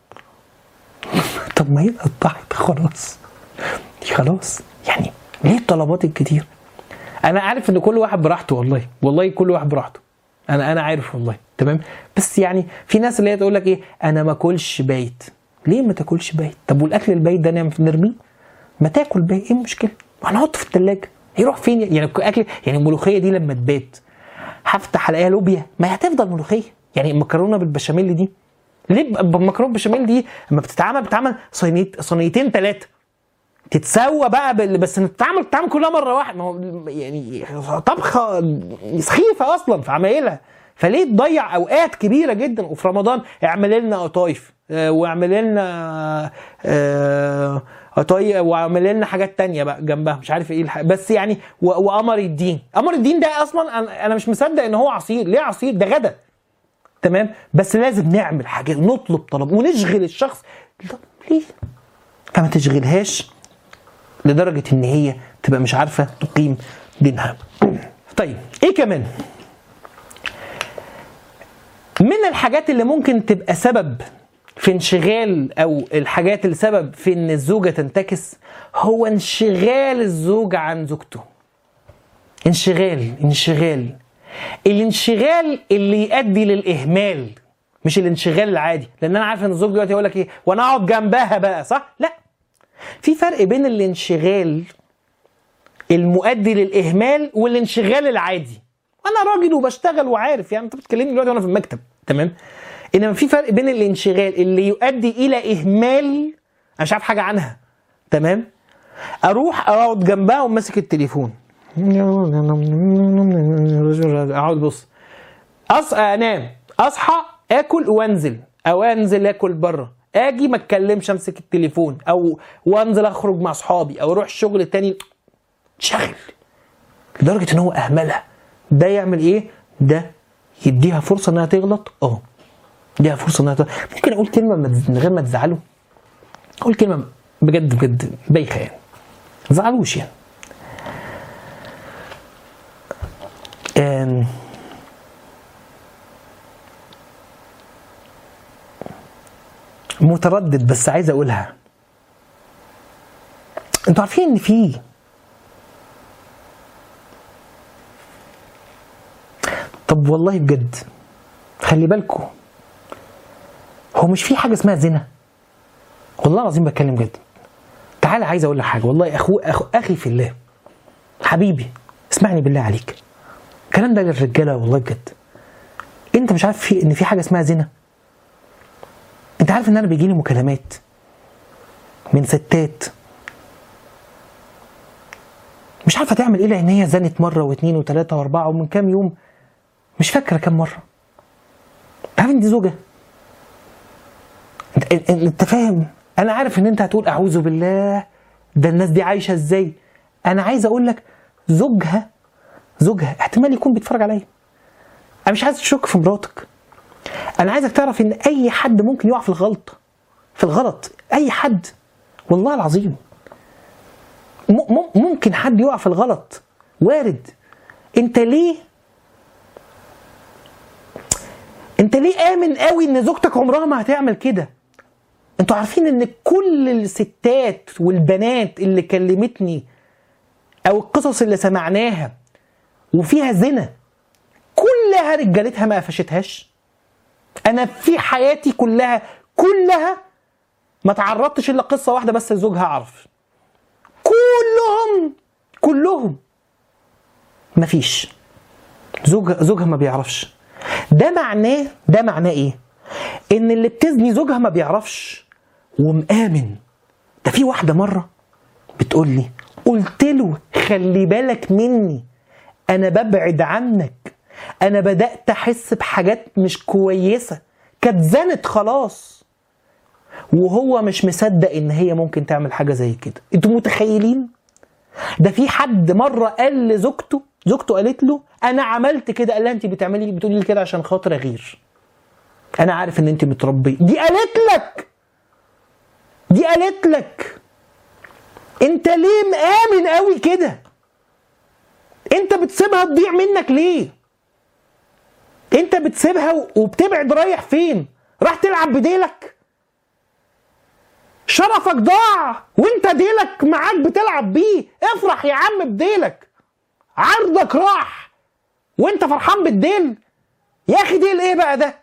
طب ما هي اتقطعت خلاص خلاص يعني ليه الطلبات الكتير انا عارف ان كل واحد براحته والله والله كل واحد براحته انا انا عارف والله تمام بس يعني في ناس اللي هي تقول لك ايه انا ما اكلش بايت ليه ما تاكلش بايت طب والاكل البايت ده نرميه ما تاكل بايت ايه المشكله هنحطه في الثلاجه يروح فين يعني اكل يعني الملوخيه دي لما تبات هفتح الاقيها لوبيا ما هتفضل ملوخيه يعني المكرونه بالبشاميل دي ليه المكرونه بالبشاميل دي لما بتتعمل بتتعمل صينيت صينيتين ثلاثه تتسوى بقى بال... بس تتعمل تتعمل كلها مره واحده ما هو يعني طبخه سخيفه اصلا في عمايلها فليه تضيع اوقات كبيره جدا وفي رمضان اعمل لنا قطايف اه واعمل لنا اه قطايف واعمل لنا حاجات تانية بقى جنبها مش عارف ايه الح... بس يعني و... وقمر الدين قمر الدين ده اصلا انا مش مصدق ان هو عصير ليه عصير ده غدا تمام بس لازم نعمل حاجات نطلب طلب ونشغل الشخص ليه فما تشغلهاش لدرجة إن هي تبقى مش عارفة تقيم دينها. طيب إيه كمان؟ من الحاجات اللي ممكن تبقى سبب في انشغال أو الحاجات اللي سبب في إن الزوجة تنتكس هو انشغال الزوج عن زوجته. انشغال انشغال الانشغال اللي يؤدي للإهمال مش الانشغال العادي لأن أنا عارف إن الزوج دلوقتي يقول لك إيه وأنا أقعد جنبها بقى صح؟ لأ في فرق بين الانشغال المؤدي للاهمال والانشغال العادي انا راجل وبشتغل وعارف يعني انت بتكلمني دلوقتي وانا في المكتب تمام انما في فرق بين الانشغال اللي يؤدي الى اهمال انا مش عارف حاجه عنها تمام اروح اقعد جنبها وماسك التليفون اقعد بص أص... انام اصحى اكل وانزل او انزل اكل بره اجي ما اتكلمش امسك التليفون او وانزل اخرج مع اصحابي او اروح الشغل تاني شغل لدرجه ان هو اهملها ده يعمل ايه ده يديها فرصه انها تغلط اه يديها فرصه انها تغلط. ممكن اقول كلمه من غير ما تزعلوا اقول كلمه بجد بجد بايخه يعني ما تزعلوش يعني آم، متردد بس عايز اقولها انتوا عارفين ان في طب والله بجد خلي بالكم هو مش في حاجه اسمها زنا والله العظيم بتكلم جد تعالى عايز اقول لك حاجه والله اخو, أخو اخي في الله حبيبي اسمعني بالله عليك الكلام ده للرجاله والله بجد انت مش عارف في ان في حاجه اسمها زنا انت عارف ان انا بيجيلي مكالمات من ستات مش عارفه تعمل ايه لان هي زنت مره واثنين وثلاثه واربعه ومن كام يوم مش فاكره كام مره انت عارف ان دي زوجه انت, انت- انت فاهم انا عارف ان انت هتقول اعوذ بالله ده الناس دي عايشه ازاي انا عايز اقول لك زوجها زوجها احتمال يكون بيتفرج عليا انا مش عايز تشك في مراتك انا عايزك تعرف ان اي حد ممكن يقع في الغلط في الغلط اي حد والله العظيم م- م- ممكن حد يقع في الغلط وارد انت ليه انت ليه امن قوي ان زوجتك عمرها ما هتعمل كده انتوا عارفين ان كل الستات والبنات اللي كلمتني او القصص اللي سمعناها وفيها زنا كلها رجالتها ما قفشتهاش انا في حياتي كلها كلها ما تعرضتش الا قصه واحده بس لزوجها اعرف كلهم كلهم مفيش زوج زوجها ما بيعرفش ده معناه ده معناه ايه ان اللي بتزني زوجها ما بيعرفش ومآمن ده في واحده مره بتقول لي قلت له خلي بالك مني انا ببعد عنك انا بدات احس بحاجات مش كويسه كانت زنت خلاص وهو مش مصدق ان هي ممكن تعمل حاجه زي كده انتوا متخيلين ده في حد مره قال لزوجته زوجته قالت له انا عملت كده قال لها انت بتعملي بتقولي لي كده عشان خاطر اغير انا عارف ان انت متربيه دي قالت لك دي قالت لك انت ليه مآمن قوي كده انت بتسيبها تضيع منك ليه انت بتسيبها وبتبعد رايح فين راح تلعب بديلك شرفك ضاع وانت ديلك معاك بتلعب بيه افرح يا عم بديلك عرضك راح وانت فرحان بالديل يا اخي ديل ايه بقى ده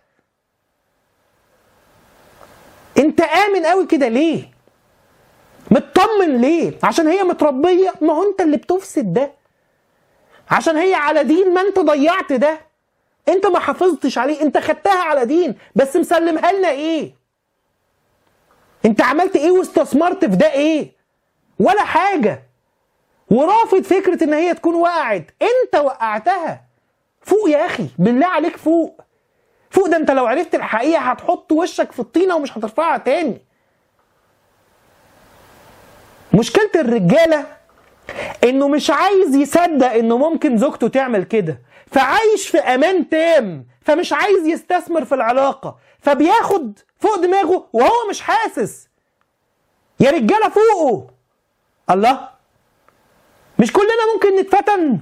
انت امن قوي كده ليه مطمن ليه عشان هي متربيه ما هو انت اللي بتفسد ده عشان هي على دين ما انت ضيعت ده انت ما حافظتش عليه انت خدتها على دين بس مسلمها لنا ايه انت عملت ايه واستثمرت في ده ايه ولا حاجه ورافض فكره ان هي تكون وقعت انت وقعتها فوق يا اخي بالله عليك فوق فوق ده انت لو عرفت الحقيقه هتحط وشك في الطينه ومش هترفعها تاني مشكله الرجاله انه مش عايز يصدق انه ممكن زوجته تعمل كده فعايش في امان تام فمش عايز يستثمر في العلاقه فبياخد فوق دماغه وهو مش حاسس يا رجاله فوقه الله مش كلنا ممكن نتفتن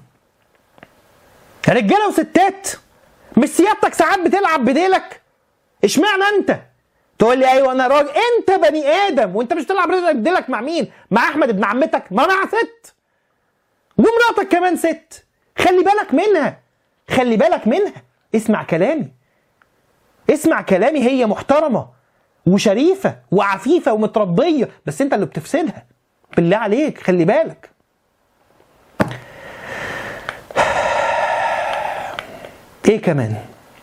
رجاله وستات مش سيادتك ساعات بتلعب بديلك اشمعنى انت تقول لي ايوه انا راجل انت بني ادم وانت مش بتلعب بديلك مع مين مع احمد ابن عمتك ما مع ست ومراتك كمان ست خلي بالك منها خلي بالك منها اسمع كلامي اسمع كلامي هي محترمه وشريفه وعفيفه ومتربيه بس انت اللي بتفسدها بالله عليك خلي بالك ايه كمان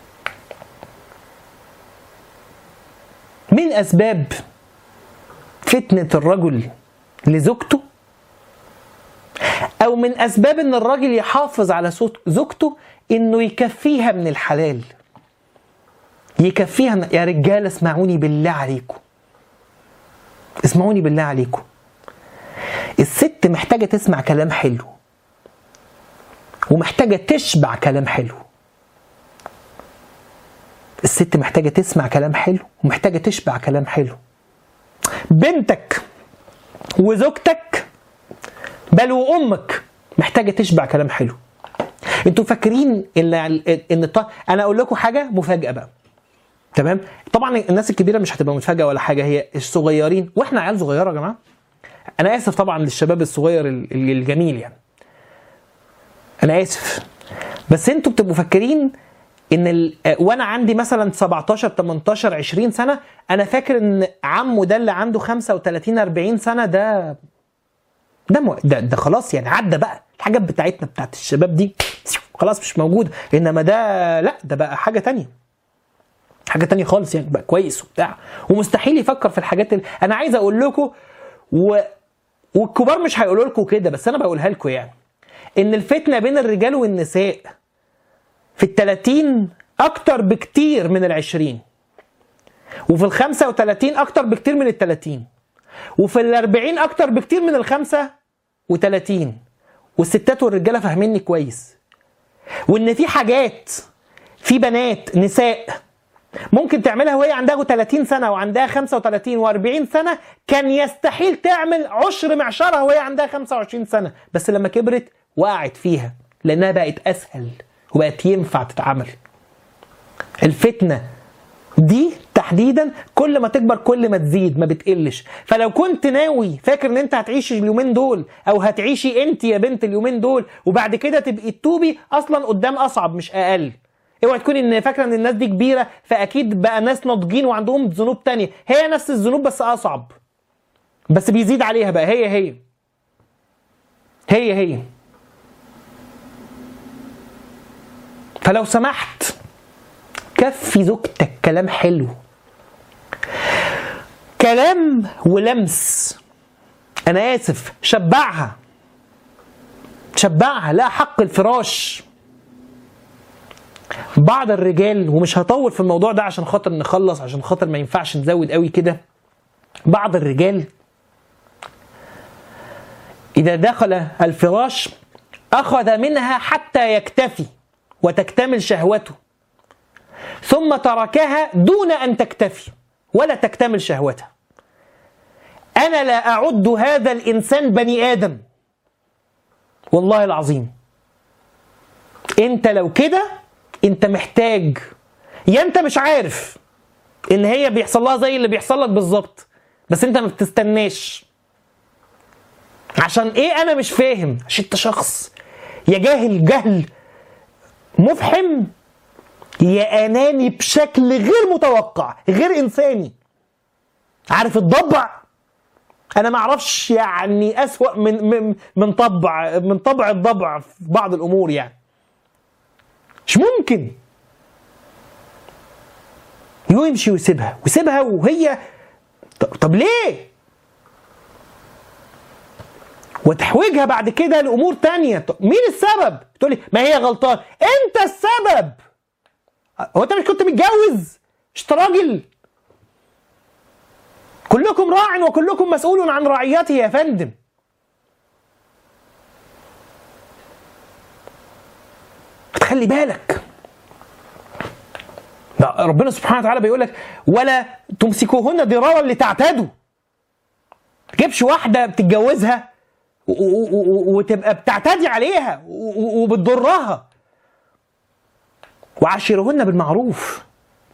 من اسباب فتنه الرجل لزوجته او من اسباب ان الراجل يحافظ على صوت زوجته انه يكفيها من الحلال يكفيها من... يا رجاله اسمعوني بالله عليكم اسمعوني بالله عليكم الست محتاجة تسمع كلام حلو ومحتاجة تشبع كلام حلو الست محتاجة تسمع كلام حلو ومحتاجة تشبع كلام حلو بنتك وزوجتك بل وامك محتاجة تشبع كلام حلو انتوا فاكرين ان ان الط- انا اقول لكم حاجة مفاجأة بقى تمام طبعا الناس الكبيرة مش هتبقى مفاجأة ولا حاجة هي الصغيرين واحنا عيال صغيرة يا جماعة انا اسف طبعا للشباب الصغير ال- ال- الجميل يعني انا اسف بس انتوا بتبقوا فاكرين ان ال... وانا عندي مثلا 17 18 20 سنه انا فاكر ان عمه ده اللي عنده 35 40 سنه ده ده م... ده, ده خلاص يعني عدى بقى الحاجات بتاعتنا بتاعت الشباب دي خلاص مش موجوده انما ده لا ده بقى حاجه تانية حاجه تانية خالص يعني بقى كويس وبتاع ومستحيل يفكر في الحاجات اللي انا عايز اقول لكم و... والكبار مش هيقولوا لكم كده بس انا بقولها لكم يعني ان الفتنه بين الرجال والنساء في التلاتين أكتر بكتير من العشرين وفي الخمسة وتلاتين أكتر بكتير من التلاتين وفي الأربعين أكتر بكتير من الخمسة وتلاتين والستات والرجالة فاهميني كويس وإن في حاجات في بنات نساء ممكن تعملها وهي عندها 30 سنة وعندها 35 و40 سنة كان يستحيل تعمل عشر معشرها وهي عندها 25 سنة بس لما كبرت وقعت فيها لأنها بقت أسهل وبقت ينفع تتعمل الفتنة دي تحديدا كل ما تكبر كل ما تزيد ما بتقلش فلو كنت ناوي فاكر ان انت هتعيش اليومين دول او هتعيشي انت يا بنت اليومين دول وبعد كده تبقي تتوبي اصلا قدام اصعب مش اقل اوعي تكوني ان فاكره ان الناس دي كبيره فاكيد بقى ناس ناضجين وعندهم ذنوب تانية هي نفس الذنوب بس اصعب بس بيزيد عليها بقى هي هي هي هي فلو سمحت كفي زوجتك كلام حلو كلام ولمس انا اسف شبعها شبعها لا حق الفراش بعض الرجال ومش هطول في الموضوع ده عشان خاطر نخلص عشان خاطر ما ينفعش نزود قوي كده بعض الرجال إذا دخل الفراش أخذ منها حتى يكتفي وتكتمل شهوته ثم تركها دون أن تكتفي ولا تكتمل شهوتها أنا لا أعد هذا الإنسان بني آدم والله العظيم أنت لو كده أنت محتاج يا أنت مش عارف إن هي بيحصل لها زي اللي بيحصل لك بالظبط بس أنت ما بتستناش عشان إيه أنا مش فاهم عشان أنت شخص يا جاهل جهل مفحم يا اناني بشكل غير متوقع غير انساني عارف الضبع انا ما اعرفش يعني اسوا من من من طبع من طبع الضبع في بعض الامور يعني مش ممكن يمشي ويسيبها ويسيبها وهي طب ليه وتحويجها بعد كده لامور تانية مين السبب تقولي ما هي غلطان انت السبب هو انت مش كنت متجوز مش راجل كلكم راع وكلكم مسؤول عن رعيته يا فندم تخلي بالك ربنا سبحانه وتعالى بيقول لك ولا تمسكوهن ضرارا لتعتدوا تجيبش واحده بتتجوزها وتبقى بتعتدي عليها وبتضرها وعاشرهن بالمعروف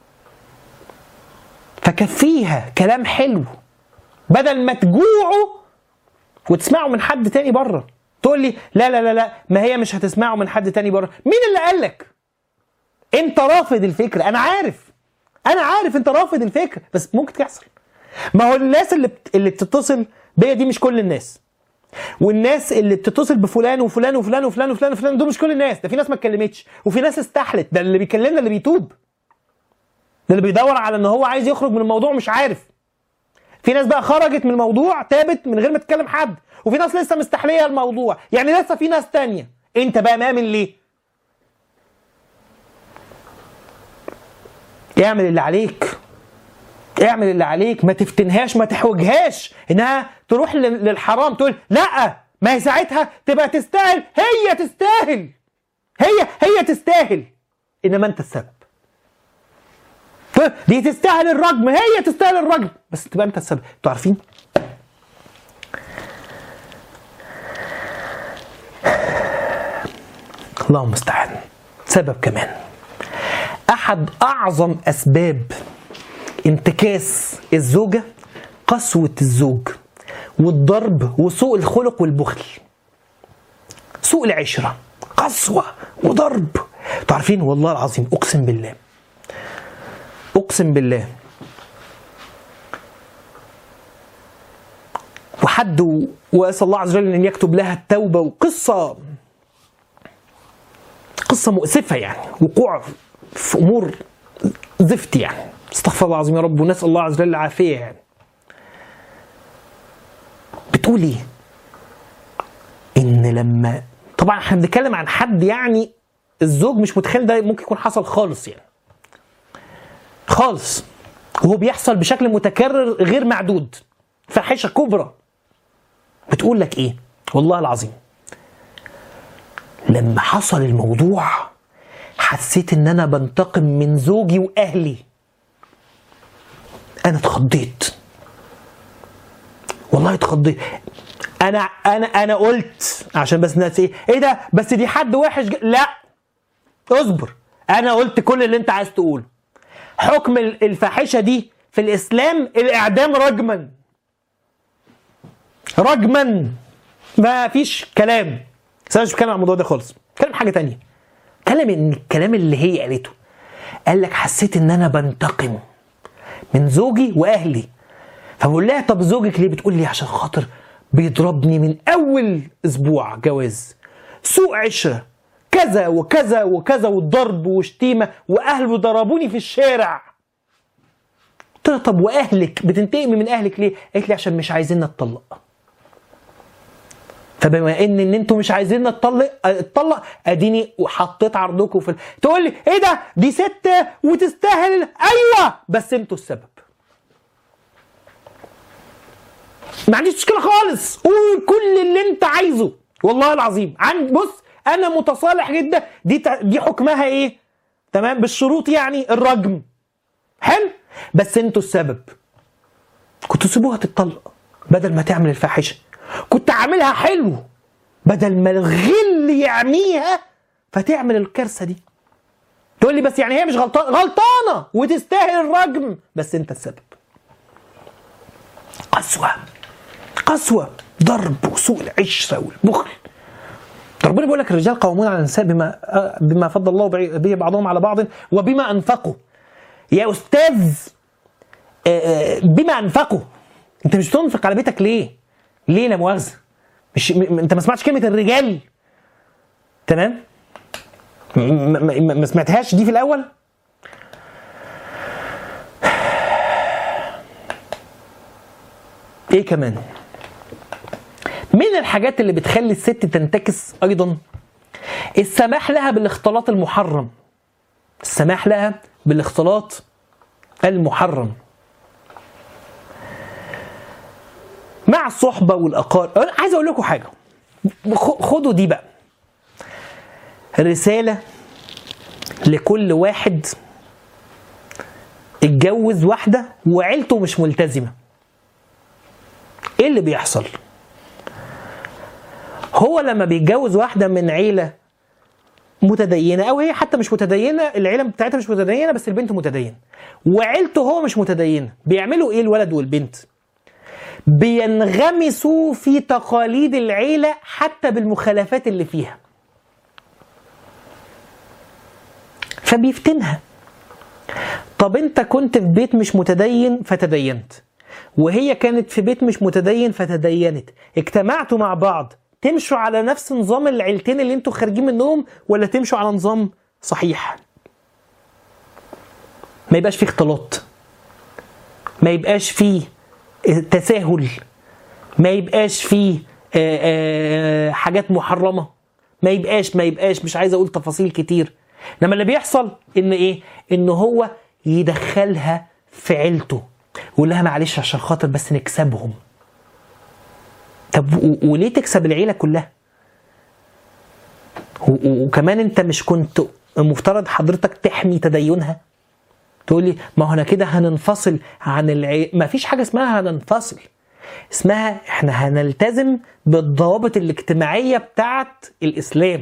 فكفيها كلام حلو بدل ما تجوعوا وتسمعوا من حد تاني بره تقول لي لا لا لا لا ما هي مش هتسمعوا من حد تاني بره مين اللي قال لك انت رافض الفكره انا عارف انا عارف انت رافض الفكره بس ممكن تحصل ما هو الناس اللي بت... اللي بتتصل بيا دي مش كل الناس والناس اللي بتتصل بفلان وفلان وفلان وفلان وفلان وفلان دول مش كل الناس ده في ناس ما اتكلمتش وفي ناس استحلت ده اللي بيكلمنا اللي بيتوب ده اللي بيدور على ان هو عايز يخرج من الموضوع مش عارف في ناس بقى خرجت من الموضوع تابت من غير ما تكلم حد وفي ناس لسه مستحليه الموضوع يعني لسه في ناس تانية انت بقى مامن ليه اعمل اللي عليك اعمل اللي عليك ما تفتنهاش ما تحوجهاش انها تروح لل- للحرام تقول لا ما هي ساعتها تبقى تستاهل هي تستاهل هي هي تستاهل انما انت السبب دي تستاهل الرجم هي تستاهل الرجم بس تبقى انت السبب انتوا عارفين اللهم المستعان سبب كمان احد اعظم اسباب انتكاس الزوجه قسوه الزوج والضرب وسوء الخلق والبخل سوء العشره قسوه وضرب انتوا عارفين والله العظيم اقسم بالله اقسم بالله وحد و- واسال الله عز وجل ان يكتب لها التوبه وقصه قصه مؤسفه يعني وقوع في امور زفت يعني استغفر الله العظيم يا رب ونسال الله عز وجل العافيه يعني بتقول ايه؟ ان لما طبعا احنا بنتكلم عن حد يعني الزوج مش متخيل ده ممكن يكون حصل خالص يعني خالص وهو بيحصل بشكل متكرر غير معدود فاحشه كبرى بتقول لك ايه والله العظيم لما حصل الموضوع حسيت ان انا بنتقم من زوجي واهلي انا اتخضيت والله اتخضيت انا انا انا قلت عشان بس الناس ايه ايه ده بس دي حد وحش ج... لا اصبر انا قلت كل اللي انت عايز تقوله حكم ال- الفاحشه دي في الاسلام الاعدام رجما رجما ما فيش كلام بس انا مش بتكلم عن الموضوع ده خالص بتكلم حاجه تانية بتكلم ان الكلام اللي هي قالته قال لك حسيت ان انا بنتقم من زوجي واهلي فبقول لها طب زوجك ليه بتقول لي عشان خاطر بيضربني من اول اسبوع جواز سوء عشره كذا وكذا وكذا والضرب وشتيمه واهله ضربوني في الشارع قلت لها طب واهلك بتنتقمي من اهلك ليه؟ قالت لي عشان مش عايزين نتطلق فبما ان ان انتوا مش عايزين نتطلق اتطلق اديني وحطيت عرضكم في ال... تقول لي ايه ده دي ست وتستاهل ايوه بس انتوا السبب ما عنديش مشكله خالص قول كل اللي انت عايزه والله العظيم عن بص انا متصالح جدا دي ت- دي حكمها ايه تمام بالشروط يعني الرجم حلو بس انتوا السبب كنتوا سيبوها تتطلق بدل ما تعمل الفاحشه كنت عاملها حلو بدل ما الغل يعميها فتعمل الكارثه دي تقول لي بس يعني هي مش غلطانه غلطانه وتستاهل الرجم بس انت السبب قسوه قسوه ضرب وسوء العشره والبخل ده ربنا بيقول لك الرجال قوامون على النساء بما بما فضل الله به بعضهم على بعض وبما انفقوا يا استاذ آه، آه، بما انفقوا انت مش بتنفق على بيتك ليه؟ ليه لا مؤاخذه؟ مش م... م- انت ما سمعتش كلمه الرجال تمام؟ م- م- م- ما سمعتهاش دي في الاول؟ ايه كمان؟ من الحاجات اللي بتخلي الست تنتكس ايضا السماح لها بالاختلاط المحرم السماح لها بالاختلاط المحرم مع الصحبه والاقارب أنا عايز اقول لكم حاجه خ- خدوا دي بقى رساله لكل واحد اتجوز واحده وعيلته مش ملتزمه ايه اللي بيحصل هو لما بيتجوز واحده من عيله متدينه او هي حتى مش متدينه العيله بتاعتها مش متدينه بس البنت متدينه وعيلته هو مش متدينه بيعملوا ايه الولد والبنت بينغمسوا في تقاليد العيله حتى بالمخالفات اللي فيها فبيفتنها طب انت كنت في بيت مش متدين فتدينت وهي كانت في بيت مش متدين فتدينت اجتمعتوا مع بعض تمشوا على نفس نظام العيلتين اللي انتوا خارجين منهم ولا تمشوا على نظام صحيح ما يبقاش فيه اختلاط ما يبقاش فيه تساهل ما يبقاش فيه آه، آه، حاجات محرمه ما يبقاش ما يبقاش مش عايز اقول تفاصيل كتير انما اللي بيحصل ان ايه ان هو يدخلها في عيلته ويقول لها معلش عشان خاطر بس نكسبهم طب و- وليه تكسب العيله كلها و- و- وكمان انت مش كنت المفترض حضرتك تحمي تدينها تقول لي ما هو انا كده هننفصل عن العي... ما فيش حاجه اسمها هننفصل اسمها احنا هنلتزم بالضوابط الاجتماعيه بتاعت الاسلام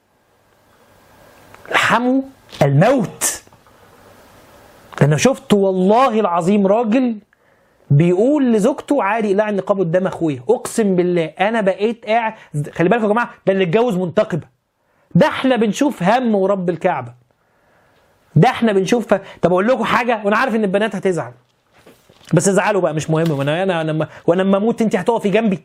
الحموا الموت انا شفت والله العظيم راجل بيقول لزوجته عادي لا النقاب قدام اخويا اقسم بالله انا بقيت قاعد خلي بالكم يا جماعه ده اللي اتجوز منتقبه ده احنا بنشوف هم ورب الكعبه ده احنا بنشوف طب اقول لكم حاجه وانا عارف ان البنات هتزعل بس ازعلوا بقى مش مهم وانا انا انا لما- وانا لما اموت انت هتقفي جنبي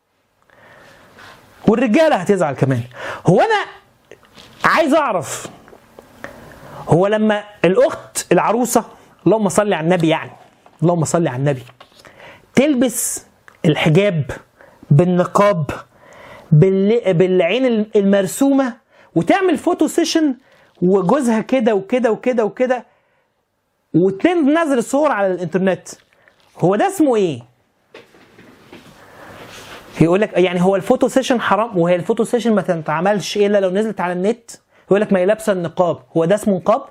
والرجاله هتزعل كمان هو انا عايز اعرف هو لما الاخت العروسه اللهم صل على النبي يعني اللهم صل على النبي تلبس الحجاب بالنقاب بال... بالعين المرسومه وتعمل فوتو سيشن وجوزها كده وكده وكده وكده وتنزل الصور على الانترنت هو ده اسمه ايه؟ يقول لك يعني هو الفوتو سيشن حرام وهي الفوتو سيشن ما تتعملش الا لو نزلت على النت يقول لك ما هي لابسه النقاب هو ده اسمه نقاب؟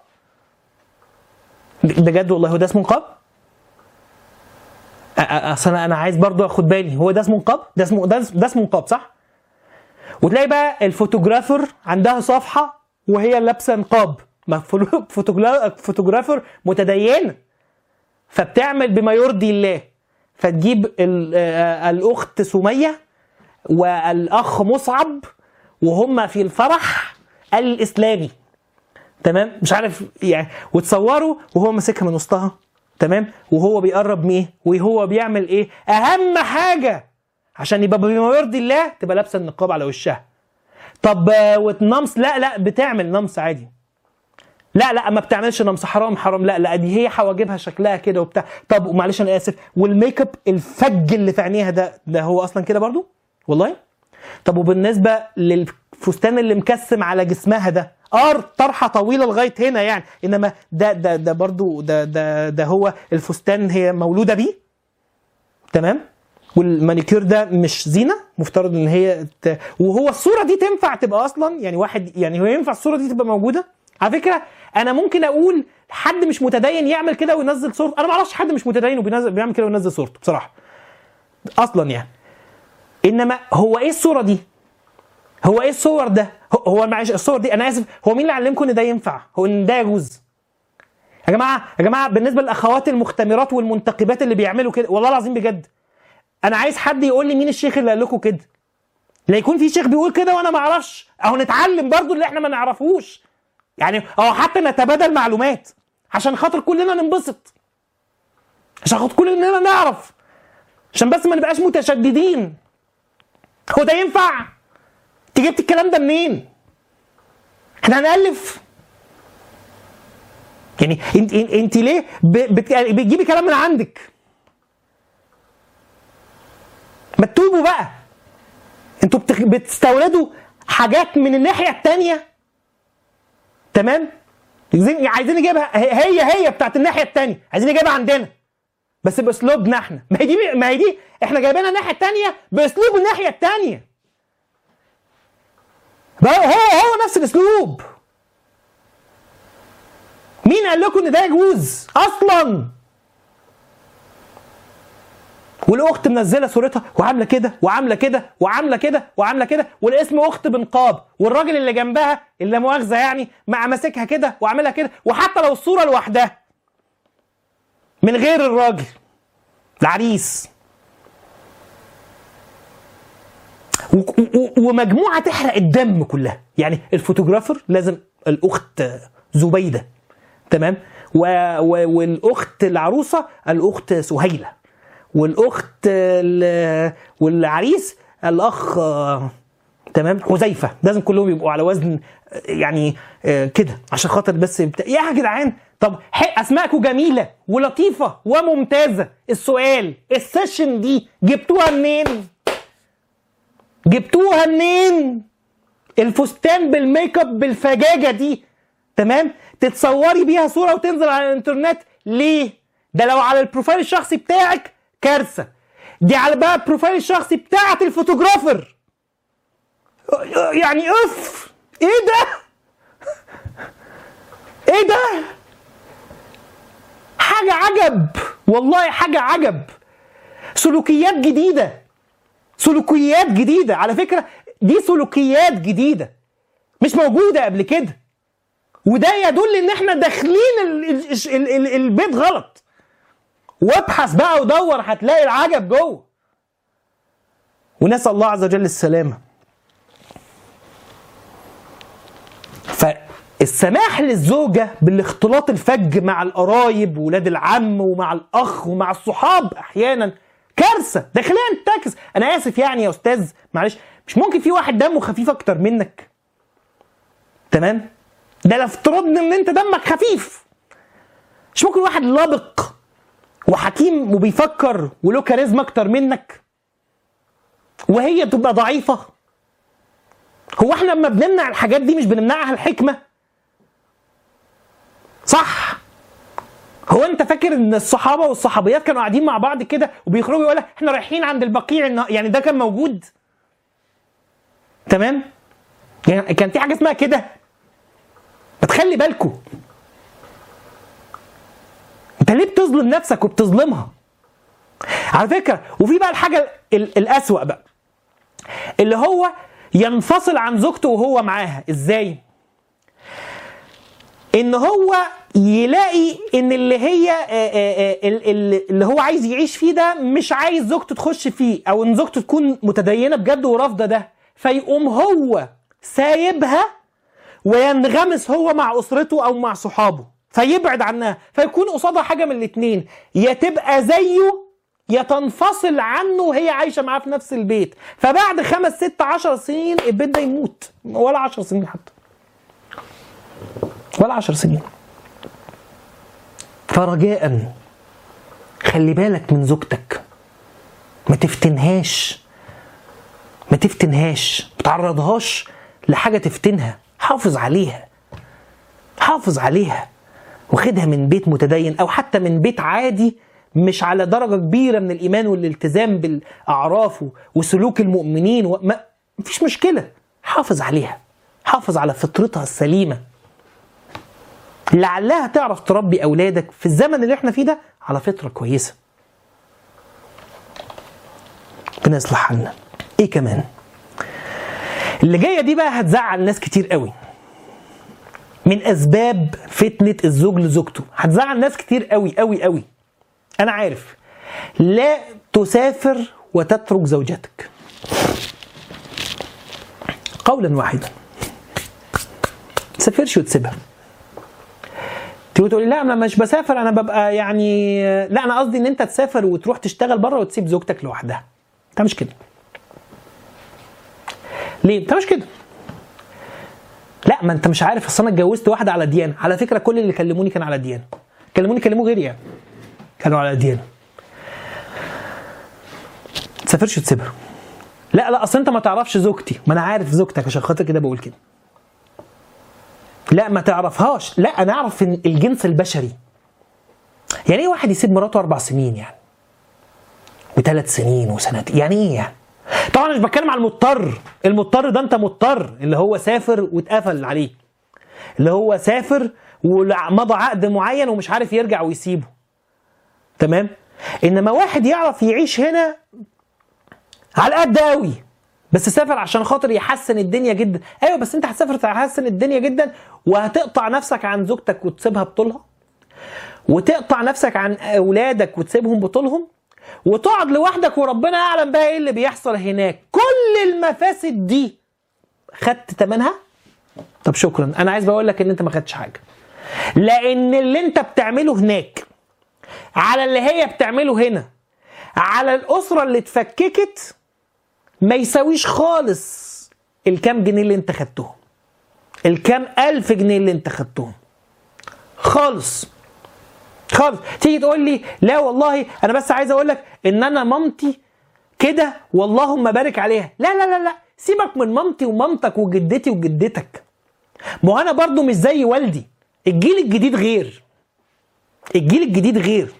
بجد والله هو ده اسمه نقاب؟ أ- أ- اصل انا انا عايز برضو اخد بالي هو ده اسمه نقاب؟ ده اسمه ده, ده اسمه نقاب صح؟ وتلاقي بقى الفوتوغرافر عندها صفحه وهي لابسه نقاب ما فلو- فوتوغلا- فوتوغرافر متدينه فبتعمل بما يرضي الله فتجيب ال- آه، الاخت سميه والاخ مصعب وهم في الفرح الاسلامي تمام مش عارف يعني وتصوروا وهو ماسكها من وسطها تمام وهو بيقرب ميه وهو بيعمل ايه اهم حاجه عشان يبقى بما يرضي الله تبقى لابسه النقاب على وشها طب آه، والنمص لا لا بتعمل نمص عادي لا لا ما بتعملش نمص حرام حرام لا لا دي هي حواجبها شكلها كده وبتاع طب معلش انا اسف والميك اب الفج اللي في عينيها ده ده هو اصلا كده برضو والله طب وبالنسبه للفستان اللي مكسم على جسمها ده اه طرحه طويله لغايه هنا يعني انما ده ده ده برضو ده ده ده هو الفستان هي مولوده بيه تمام والمانيكير ده مش زينه مفترض ان هي ت... وهو الصوره دي تنفع تبقى اصلا يعني واحد يعني هو ينفع الصوره دي تبقى موجوده على فكره انا ممكن اقول حد مش متدين يعمل كده وينزل صورته انا ما اعرفش حد مش متدين وبينزل بيعمل كده وينزل صورته بصراحه اصلا يعني انما هو ايه الصوره دي هو ايه الصور ده هو- هو معلش الصور دي انا اسف هو مين اللي علمكم ان ده ينفع هو ان ده يجوز يا جماعه يا جماعه بالنسبه للاخوات المختمرات والمنتقبات اللي بيعملوا كده والله العظيم بجد انا عايز حد يقول لي مين الشيخ اللي قال لكم كده لا يكون في شيخ بيقول كده وانا ما اعرفش اهو نتعلم برضو اللي احنا ما نعرفوش يعني او حتى نتبادل معلومات عشان خاطر كلنا ننبسط عشان خاطر كلنا نعرف عشان بس ما نبقاش متشددين هو ده ينفع انت جبت الكلام ده منين احنا هنألف يعني انت انت ليه ب- بت- بتجيبي كلام من عندك ما تتوبوا بقى انتوا بتخ... بتستوردوا حاجات من الناحيه التانية تمام عايزين عايزين نجيبها هي هي بتاعت الناحيه التانية عايزين نجيبها عندنا بس باسلوبنا احنا ما هي دي ما هي دي احنا جايبينها الناحيه التانية باسلوب الناحيه التانية بقى هو هو نفس الاسلوب مين قال لكم ان ده يجوز اصلا والاخت منزله صورتها وعامله كده وعامله كده وعامله كده وعامله كده والاسم اخت بنقاب والراجل اللي جنبها اللي لا مؤاخذه يعني مع ماسكها كده وعاملها كده وحتى لو الصوره لوحدها من غير الراجل العريس و- و- ومجموعه تحرق الدم كلها يعني الفوتوغرافر لازم الاخت زبيده تمام و... و... والاخت العروسه الاخت سهيله والاخت ال... والعريس الاخ آه، تمام حذيفه لازم كلهم يبقوا على وزن آه، يعني آه، كده عشان خاطر بس بتا... يا جدعان طب ح- اسماءكم جميله ولطيفه وممتازه السؤال السيشن دي جبتوها منين جبتوها منين الفستان بالميك اب بالفجاجه دي تمام تتصوري بيها صوره وتنزل على الانترنت ليه ده لو على البروفايل الشخصي بتاعك كارثه دي على بقى البروفايل الشخصي بتاعت الفوتوغرافر يعني اف ايه ده ايه ده حاجه عجب والله حاجه عجب سلوكيات جديده سلوكيات جديده على فكره دي سلوكيات جديده مش موجوده قبل كده وده يدل ان احنا داخلين ال ال ال ال البيت غلط وابحث بقى ودور هتلاقي العجب جوه ونسال الله عز وجل السلامه فالسماح للزوجة بالاختلاط الفج مع القرايب وولاد العم ومع الأخ ومع الصحاب أحيانا كارثة داخليا انتكس أنا آسف يعني يا أستاذ معلش مش ممكن في واحد دمه خفيف أكتر منك تمام ده لو افترضنا ان انت دمك خفيف مش ممكن واحد لابق وحكيم وبيفكر وله كاريزما اكتر منك وهي تبقى ضعيفه هو احنا لما بنمنع الحاجات دي مش بنمنعها الحكمه صح هو انت فاكر ان الصحابه والصحابيات كانوا قاعدين مع بعض كده وبيخرجوا يقول احنا رايحين عند البقيع النا- يعني ده كان موجود تمام يعني كان في حاجه اسمها كده ما تخلي بالكوا انت ليه بتظلم نفسك وبتظلمها على فكره وفي بقى الحاجه ال- الاسوأ بقى اللي هو ينفصل عن زوجته وهو معاها ازاي ان هو يلاقي ان اللي هي آه، آه، آه، ال- ال- اللي هو عايز يعيش فيه ده مش عايز زوجته تخش فيه او ان زوجته تكون متدينه بجد ورافضه ده فيقوم هو سايبها وينغمس هو مع اسرته او مع صحابه فيبعد عنها فيكون قصادها حاجه من الاثنين يا تبقى زيه يا تنفصل عنه وهي عايشه معاه في نفس البيت فبعد خمس ست عشر سنين البيت ده يموت ولا عشر سنين حتى ولا عشر سنين فرجاء خلي بالك من زوجتك ما تفتنهاش ما تفتنهاش ما تعرضهاش لحاجه تفتنها حافظ عليها حافظ عليها واخدها من بيت متدين او حتى من بيت عادي مش على درجه كبيره من الايمان والالتزام بالاعراف وسلوك المؤمنين وما مفيش مشكله حافظ عليها حافظ على فطرتها السليمه لعلها تعرف تربي اولادك في الزمن اللي احنا فيه ده على فطره كويسه ربنا يصلح حالنا ايه كمان اللي جايه دي بقى هتزعل ناس كتير قوي من اسباب فتنه الزوج لزوجته هتزعل ناس كتير قوي قوي قوي انا عارف لا تسافر وتترك زوجتك قولا واحدا تسافرش وتسيبها تيجي تقولي لا انا مش بسافر انا ببقى يعني لا انا قصدي ان انت تسافر وتروح تشتغل بره وتسيب زوجتك لوحدها انت مش كده ليه انت مش كده لا ما انت مش عارف اصل انا اتجوزت واحده على ديانه على فكره كل اللي كلموني كان على ديانه كلموني كلموا غيري يعني كانوا على ديانه ما تسافرش وتسيبها لا لا اصل انت ما تعرفش زوجتي ما انا عارف زوجتك عشان خاطر كده بقول كده لا ما تعرفهاش لا انا اعرف ان الجنس البشري يعني ايه واحد يسيب مراته اربع سنين يعني وثلاث سنين وسنتين يعني ايه يعني طبعا مش بتكلم على المضطر المضطر ده انت مضطر اللي هو سافر واتقفل عليه اللي هو سافر ومضى عقد معين ومش عارف يرجع ويسيبه تمام انما واحد يعرف يعيش هنا على قد قوي بس سافر عشان خاطر يحسن الدنيا جدا ايوه بس انت هتسافر تحسن الدنيا جدا وهتقطع نفسك عن زوجتك وتسيبها بطولها وتقطع نفسك عن اولادك وتسيبهم بطولهم وتقعد لوحدك وربنا يعلم بقى ايه اللي بيحصل هناك كل المفاسد دي خدت تمنها طب شكرا انا عايز بقول لك ان انت ما خدتش حاجه لان اللي انت بتعمله هناك على اللي هي بتعمله هنا على الاسره اللي اتفككت ما يساويش خالص الكام جنيه اللي انت خدتهم الكام الف جنيه اللي انت خدتهم خالص خالص تيجي تقول لي لا والله انا بس عايز اقول لك ان انا مامتي كده واللهم بارك عليها لا لا لا لا سيبك من مامتي ومامتك وجدتي وجدتك ما هو انا برضو مش زي والدي الجيل الجديد غير الجيل الجديد غير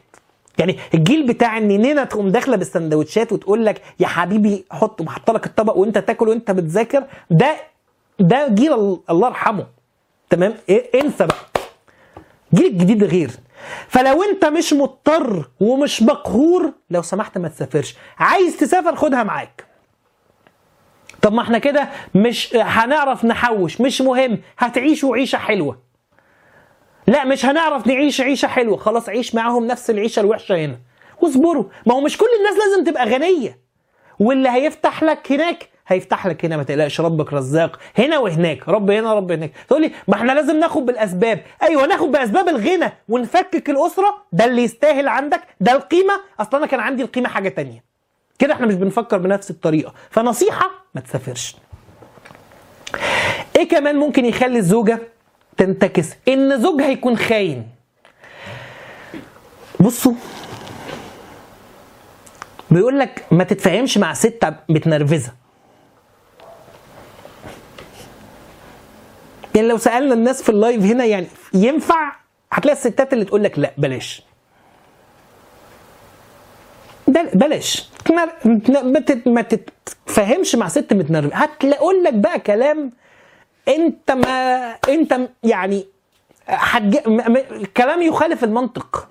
يعني الجيل بتاع ان نينا تقوم داخله بالسندوتشات وتقول لك يا حبيبي حط وحط لك الطبق وانت تاكل وانت بتذاكر ده ده جيل ال- الله يرحمه تمام إيه انسى بقى الجيل الجديد غير فلو انت مش مضطر ومش مقهور لو سمحت ما تسافرش عايز تسافر خدها معاك طب ما احنا كده مش هنعرف نحوش مش مهم هتعيشوا عيشه حلوه لا مش هنعرف نعيش عيشه حلوه خلاص عيش معاهم نفس العيشه الوحشه هنا واصبروا ما هو مش كل الناس لازم تبقى غنيه واللي هيفتح لك هناك هيفتح لك هنا ما تقلقش ربك رزاق هنا وهناك رب هنا رب هناك تقول لي ما احنا لازم ناخد بالاسباب ايوه ناخد باسباب الغنى ونفكك الاسره ده اللي يستاهل عندك ده القيمه اصلا انا كان عندي القيمه حاجه تانية كده احنا مش بنفكر بنفس الطريقه فنصيحه ما تسافرش ايه كمان ممكن يخلي الزوجه تنتكس ان زوجها يكون خاين بصوا بيقول لك ما تتفاهمش مع ست متنرفزه يعني لو سالنا الناس في اللايف هنا يعني ينفع هتلاقي الستات اللي تقول لك لا بلاش بل- بلاش تنر- ما تت- ما تتفاهمش مع ست متنرفزه هتقول لك بقى كلام انت ما انت م- يعني حج... م... م... كلام يخالف المنطق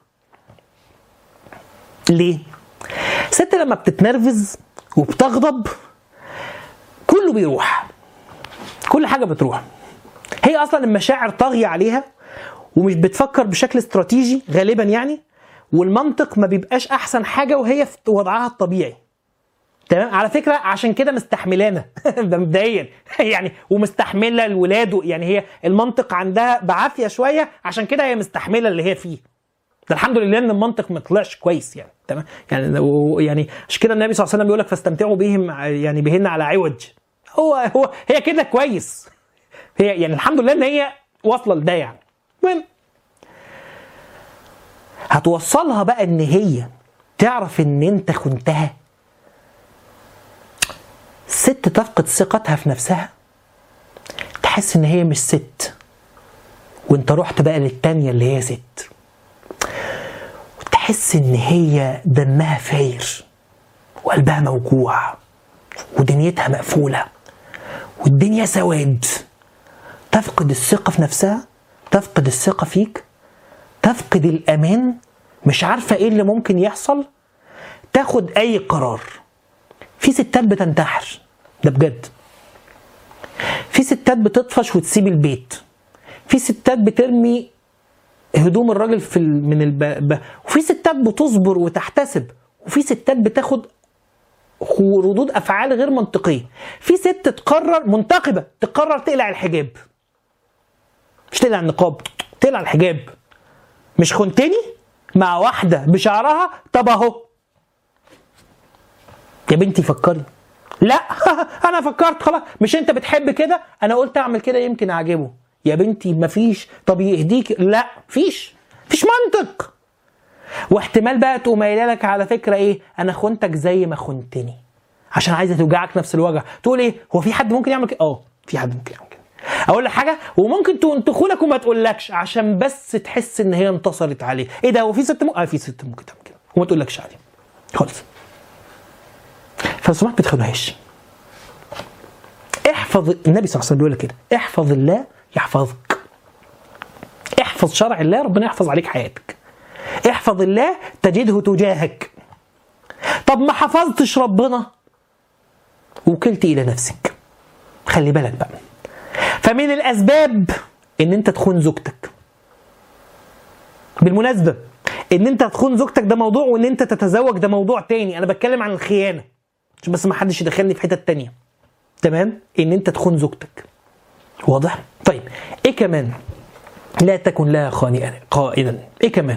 ليه ست لما بتتنرفز وبتغضب كله بيروح كل حاجه بتروح هي اصلا المشاعر طاغيه عليها ومش بتفكر بشكل استراتيجي غالبا يعني والمنطق ما بيبقاش احسن حاجه وهي في وضعها الطبيعي تمام على فكره عشان كده مستحملانا ده مبدئيا يعني ومستحمله الولاد يعني هي المنطق عندها بعافيه شويه عشان كده هي مستحمله اللي هي فيه ده الحمد لله ان المنطق ما طلعش كويس يعني تمام يعني لو- يعني عشان كده النبي صلى الله عليه وسلم بيقول لك فاستمتعوا بهم يعني بهن على عوج هو هو هي كده كويس هي يعني الحمد لله ان هي واصله لده يعني المهم هتوصلها بقى ان هي تعرف ان انت خنتها ست تفقد ثقتها في نفسها تحس ان هي مش ست وانت رحت بقى للتانية اللي هي ست وتحس ان هي دمها فاير وقلبها موجوع ودنيتها مقفولة والدنيا سواد تفقد الثقة في نفسها تفقد الثقة فيك تفقد الأمان مش عارفة إيه اللي ممكن يحصل تاخد أي قرار في ستات بتنتحر ده بجد في ستات بتطفش وتسيب البيت في ستات بترمي هدوم الراجل في ال- من الب... ب... وفي ستات بتصبر وتحتسب وفي ستات بتاخد خو- ردود افعال غير منطقيه في ست تقرر منتقبه تقرر تقلع الحجاب مش تقلع النقاب تقلع الحجاب مش خنتني مع واحده بشعرها طب اهو يا بنتي فكري لا انا فكرت خلاص مش انت بتحب كده انا قلت اعمل كده يمكن اعجبه يا بنتي مفيش طب يهديك لا فيش فيش منطق واحتمال بقى تقوم قايله لك على فكره ايه انا خنتك زي ما خنتني عشان عايزه توجعك نفس الوجع تقول ايه هو في حد ممكن يعمل كده اه في حد ممكن يعمل كده اقول لك حاجه وممكن تقوم تخونك وما تقولكش عشان بس تحس ان هي انتصرت عليه ايه ده هو في ست م... اه في ست ممكن تعمل كده وما تقولكش عليه خالص فلو سمحت ما تخونهاش احفظ النبي صلى الله عليه وسلم بيقول لك كده احفظ الله يحفظك احفظ شرع الله ربنا يحفظ عليك حياتك احفظ الله تجده تجاهك طب ما حفظتش ربنا وكلت الى نفسك خلي بالك بقى فمن الاسباب ان انت تخون زوجتك بالمناسبه ان انت تخون زوجتك ده موضوع وان انت تتزوج ده موضوع تاني انا بتكلم عن الخيانه عشان بس ما حدش يدخلني في حته تانية تمام ان انت تخون زوجتك واضح طيب ايه كمان لا تكن لها خانئا قائدا ايه كمان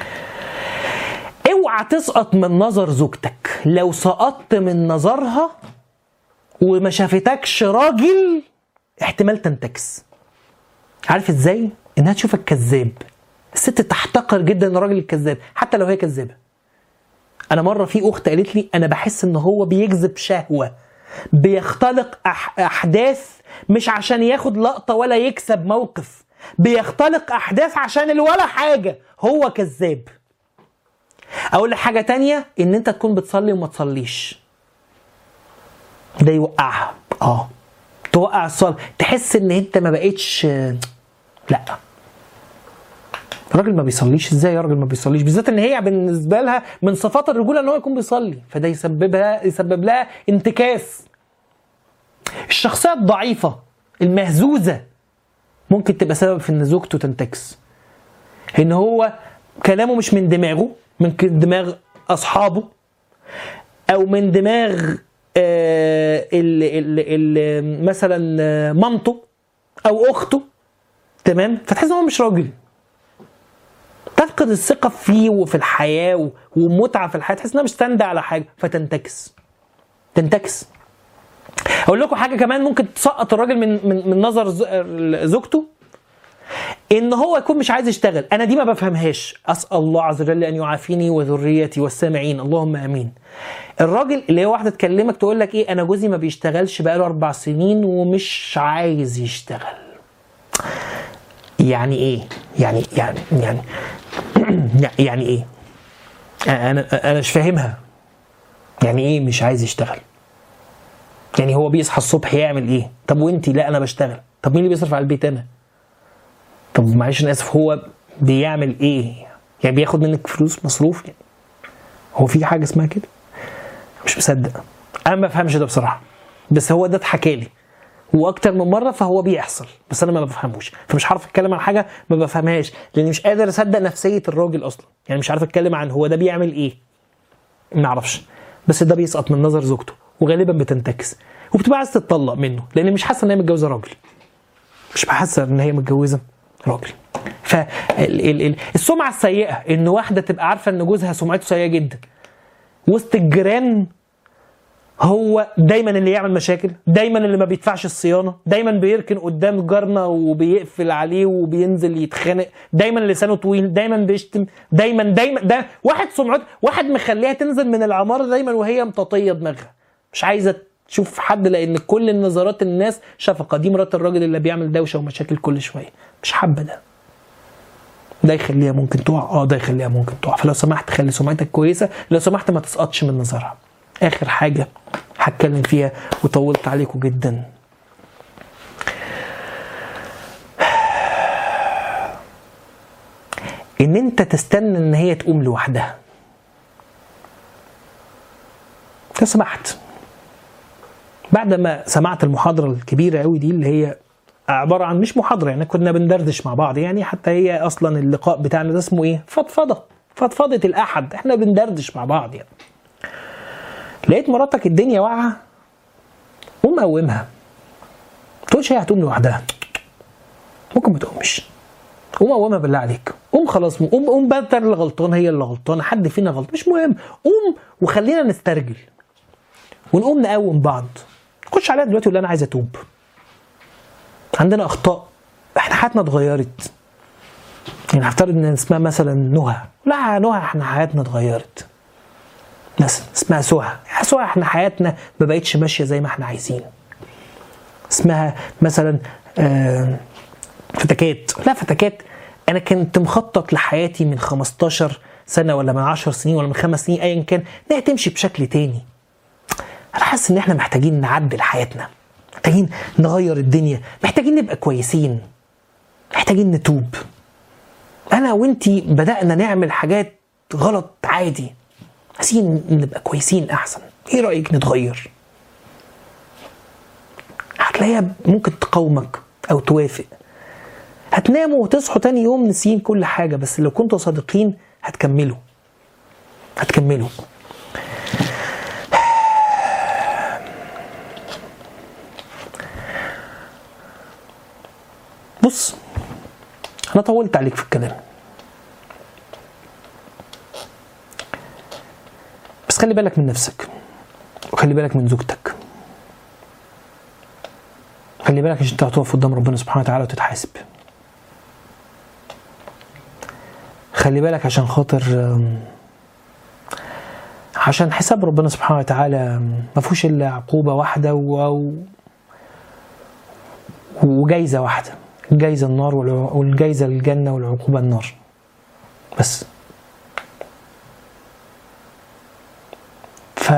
اوعى تسقط من نظر زوجتك لو سقطت من نظرها وما شافتكش راجل احتمال تنتكس عارف ازاي انها تشوفك كذاب الست تحتقر جدا الراجل الكذاب حتى لو هي كذابه انا مره في اخت قالت لي انا بحس ان هو بيجذب شهوه بيختلق أح احداث مش عشان ياخد لقطه ولا يكسب موقف بيختلق احداث عشان الولا حاجه هو كذاب اقول لك حاجه تانية ان انت تكون بتصلي وما تصليش ده يوقعها اه توقع الصلاه تحس ان انت ما بقتش لا الراجل ما بيصليش ازاي يا راجل ما بيصليش بالذات ان هي بالنسبه لها من صفات الرجوله ان هو يكون بيصلي فده يسببها يسبب لها انتكاس الشخصيه الضعيفه المهزوزه ممكن تبقى سبب في ان زوجته تنتكس ان هو كلامه مش من دماغه من دماغ اصحابه او من دماغ آه ال ال ال مثلا آه، مامته او اخته تمام فتحس ان هو مش راجل تفقد الثقه فيه وفي الحياه و- ومتعه في الحياه تحس انها مش ساندة على حاجه فتنتكس تنتكس اقول لكم حاجه كمان ممكن تسقط الراجل من من, من نظر ز- زوجته ان هو يكون مش عايز يشتغل انا دي ما بفهمهاش اسال الله عز وجل ان يعافيني وذريتي والسامعين اللهم امين الراجل اللي هي واحده تكلمك تقول لك ايه انا جوزي ما بيشتغلش بقاله اربع سنين ومش عايز يشتغل يعني ايه يعني يعني يعني يعني ايه انا انا مش فاهمها يعني ايه مش عايز يشتغل يعني هو بيصحى الصبح يعمل ايه طب وانتي لا انا بشتغل طب مين اللي بيصرف على البيت انا طب معلش انا اسف هو بيعمل ايه يعني بياخد منك فلوس مصروف يعني هو في حاجه اسمها كده مش مصدق انا ما بفهمش ده بصراحه بس هو ده اتحكى لي واكتر من مره فهو بيحصل بس انا ما بفهموش فمش عارف اتكلم عن حاجه ما بفهمهاش لاني مش قادر اصدق نفسيه الراجل اصلا يعني مش عارف اتكلم عن هو ده بيعمل ايه ما اعرفش بس ده بيسقط من نظر زوجته وغالبا بتنتكس وبتبقى عايز تتطلق منه لان مش حاسه ان هي متجوزه راجل مش حاسه ان هي متجوزه راجل فالسمعه السيئه ان واحده تبقى عارفه ان جوزها سمعته سيئه جدا وسط الجيران هو دايما اللي يعمل مشاكل دايما اللي ما بيدفعش الصيانه دايما بيركن قدام جارنا وبيقفل عليه وبينزل يتخانق دايما لسانه طويل دايما بيشتم دايما دايما ده واحد سمعته واحد مخليها تنزل من العماره دايما وهي مطاطيه دماغها مش عايزه تشوف حد لان كل النظرات الناس شفقه دي مرات الراجل اللي بيعمل دوشه ومشاكل كل شويه مش حابه ده ده يخليها ممكن تقع اه ده يخليها ممكن تقع فلو سمحت خلي سمعتك كويسه لو سمحت ما تسقطش من نظرها اخر حاجه هتكلم فيها وطولت عليكم جدا ان انت تستنى ان هي تقوم لوحدها لو سمحت بعد ما سمعت المحاضرة الكبيرة قوي دي اللي هي عبارة عن مش محاضرة يعني كنا بندردش مع بعض يعني حتى هي أصلا اللقاء بتاعنا ده اسمه إيه؟ فضفضة فضفضة الأحد إحنا بندردش مع بعض يعني لقيت مراتك الدنيا واقعة قوم قومها ما تقولش هي هتقوم لوحدها ممكن ما تقومش قوم قومها بالله عليك قوم خلاص قوم قوم بقى انت اللي غلطان هي اللي غلطانه حد فينا غلط مش مهم قوم وخلينا نسترجل ونقوم نقوم بعض خش عليها دلوقتي ولا انا عايز اتوب عندنا اخطاء احنا حياتنا اتغيرت يعني هفترض ان اسمها مثلا نهى لا نهى احنا حياتنا اتغيرت مثلا اسمها سهى يا سهى احنا حياتنا ما بقتش ماشيه زي ما احنا عايزين اسمها مثلا آه فتكات لا فتكات انا كنت مخطط لحياتي من 15 سنه ولا من 10 سنين ولا من خمس سنين ايا كان انها تمشي بشكل تاني انا حاسس ان احنا محتاجين نعدل حياتنا محتاجين نغير الدنيا محتاجين نبقى كويسين محتاجين نتوب انا وانتي بدانا نعمل حاجات غلط عادي عايزين نبقى كويسين احسن ايه رايك نتغير هتلاقيها ممكن تقاومك او توافق هتناموا وتصحوا تاني يوم نسيين كل حاجه بس لو كنتوا صادقين هتكملوا هتكملوا بص انا طولت عليك في الكلام بس خلي بالك من نفسك وخلي بالك من زوجتك خلي بالك عشان انت هتقف قدام ربنا سبحانه وتعالى وتتحاسب خلي بالك عشان خاطر أم، عشان حساب ربنا سبحانه وتعالى أم، ما فيهوش الا عقوبه واحده و... وجايزه واحده الجايزه النار والع- والجايزه الجنه والعقوبه النار بس ف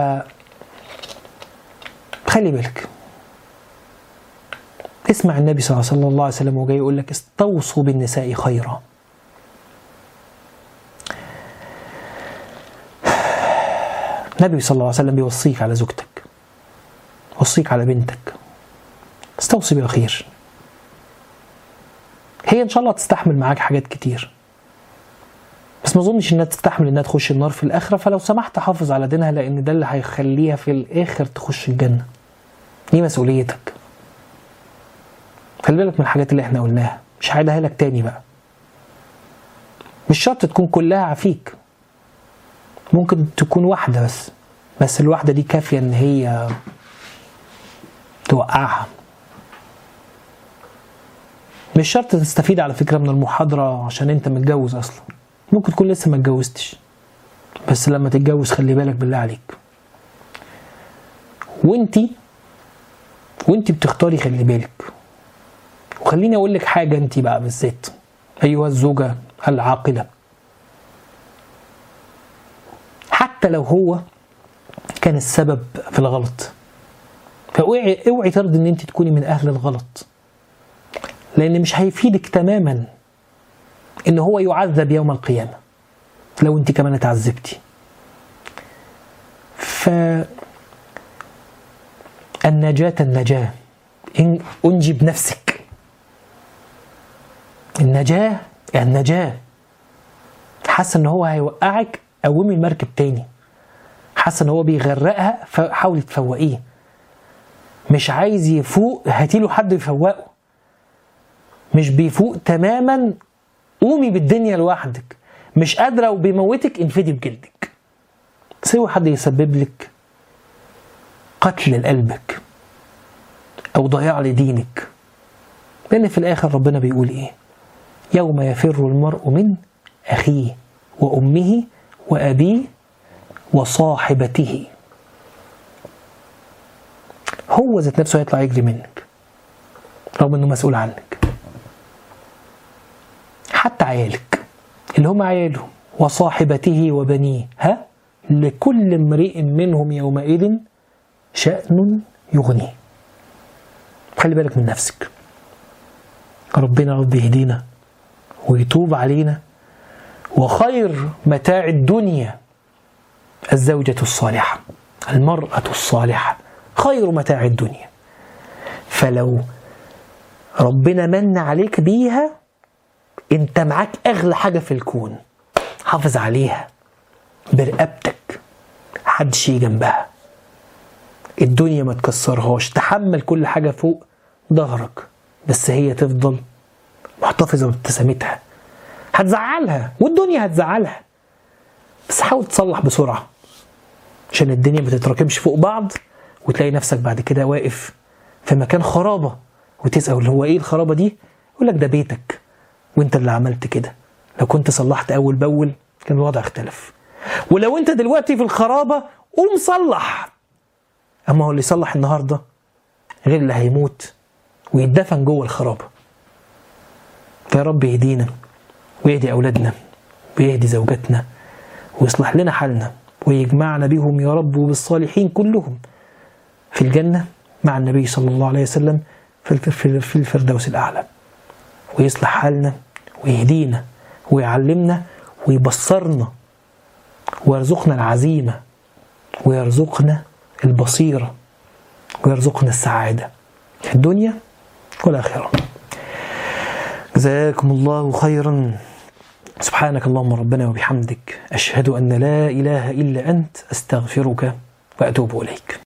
خلي بالك اسمع النبي صلى الله عليه وسلم وجاي يقول لك استوصوا بالنساء خيرا النبي صلى الله عليه وسلم بيوصيك على زوجتك وصيك على بنتك استوصي بالخير هي ان شاء الله تستحمل معاك حاجات كتير بس ما اظنش انها تستحمل انها تخش النار في الاخره فلو سمحت حافظ على دينها لان ده اللي هيخليها في الاخر تخش الجنه دي مسؤوليتك خلي بالك من الحاجات اللي احنا قلناها مش هعيدها لك تاني بقى مش شرط تكون كلها عفيك ممكن تكون واحدة بس بس الواحدة دي كافية ان هي توقعها مش شرط تستفيد على فكرة من المحاضرة عشان انت متجوز اصلا ممكن تكون لسه ما اتجوزتش بس لما تتجوز خلي بالك بالله عليك وانتي وانتي بتختاري خلي بالك وخليني اقول لك حاجة انتي بقى بالذات ايها الزوجة العاقلة حتى لو هو كان السبب في الغلط فاوعي اوعي ترضي ان انت تكوني من اهل الغلط لان مش هيفيدك تماما ان هو يعذب يوم القيامه لو انت كمان اتعذبتي ف النجاة النجاة إن أنجي بنفسك النجاة النجاة حاسة إن هو هيوقعك قومي المركب تاني حاسة إن هو بيغرقها فحاولي تفوقيه مش عايز يفوق هاتيله حد يفوقه مش بيفوق تماما قومي بالدنيا لوحدك مش قادرة وبيموتك انفدي بجلدك سوي حد يسبب لك قتل لقلبك أو ضياع لدينك لأن في الآخر ربنا بيقول إيه يوم يفر المرء من أخيه وأمه وأبيه وصاحبته هو ذات نفسه هيطلع يجري منك رغم انه مسؤول عنك حتى عيالك اللي هم عياله وصاحبته وبنيه ها لكل امرئ منهم يومئذ شأن يغنيه خلي بالك من نفسك ربنا رب يهدينا ويتوب علينا وخير متاع الدنيا الزوجة الصالحة المرأة الصالحة خير متاع الدنيا فلو ربنا من عليك بيها انت معاك اغلى حاجة في الكون حافظ عليها برقبتك محدش يجي جنبها الدنيا ما تكسرهاش تحمل كل حاجة فوق ظهرك بس هي تفضل محتفظة بابتسامتها هتزعلها والدنيا هتزعلها بس حاول تصلح بسرعة عشان الدنيا ما تتراكمش فوق بعض وتلاقي نفسك بعد كده واقف في مكان خرابة وتسأل اللي هو ايه الخرابة دي يقول لك ده بيتك وانت اللي عملت كده لو كنت صلحت اول باول كان الوضع اختلف ولو انت دلوقتي في الخرابة قوم صلح اما هو اللي يصلح النهارده غير اللي هيموت ويتدفن جوه الخرابة فيا رب يهدينا ويهدي أولادنا ويهدي زوجاتنا ويصلح لنا حالنا ويجمعنا بهم يا رب وبالصالحين كلهم في الجنة مع النبي صلى الله عليه وسلم في الفردوس الأعلى ويصلح حالنا ويهدينا ويعلمنا ويبصرنا ويرزقنا العزيمة ويرزقنا البصيرة ويرزقنا السعادة في الدنيا والآخرة جزاكم الله خيرا سبحانك اللهم ربنا وبحمدك أشهد أن لا إله إلا أنت أستغفرك وأتوب إليك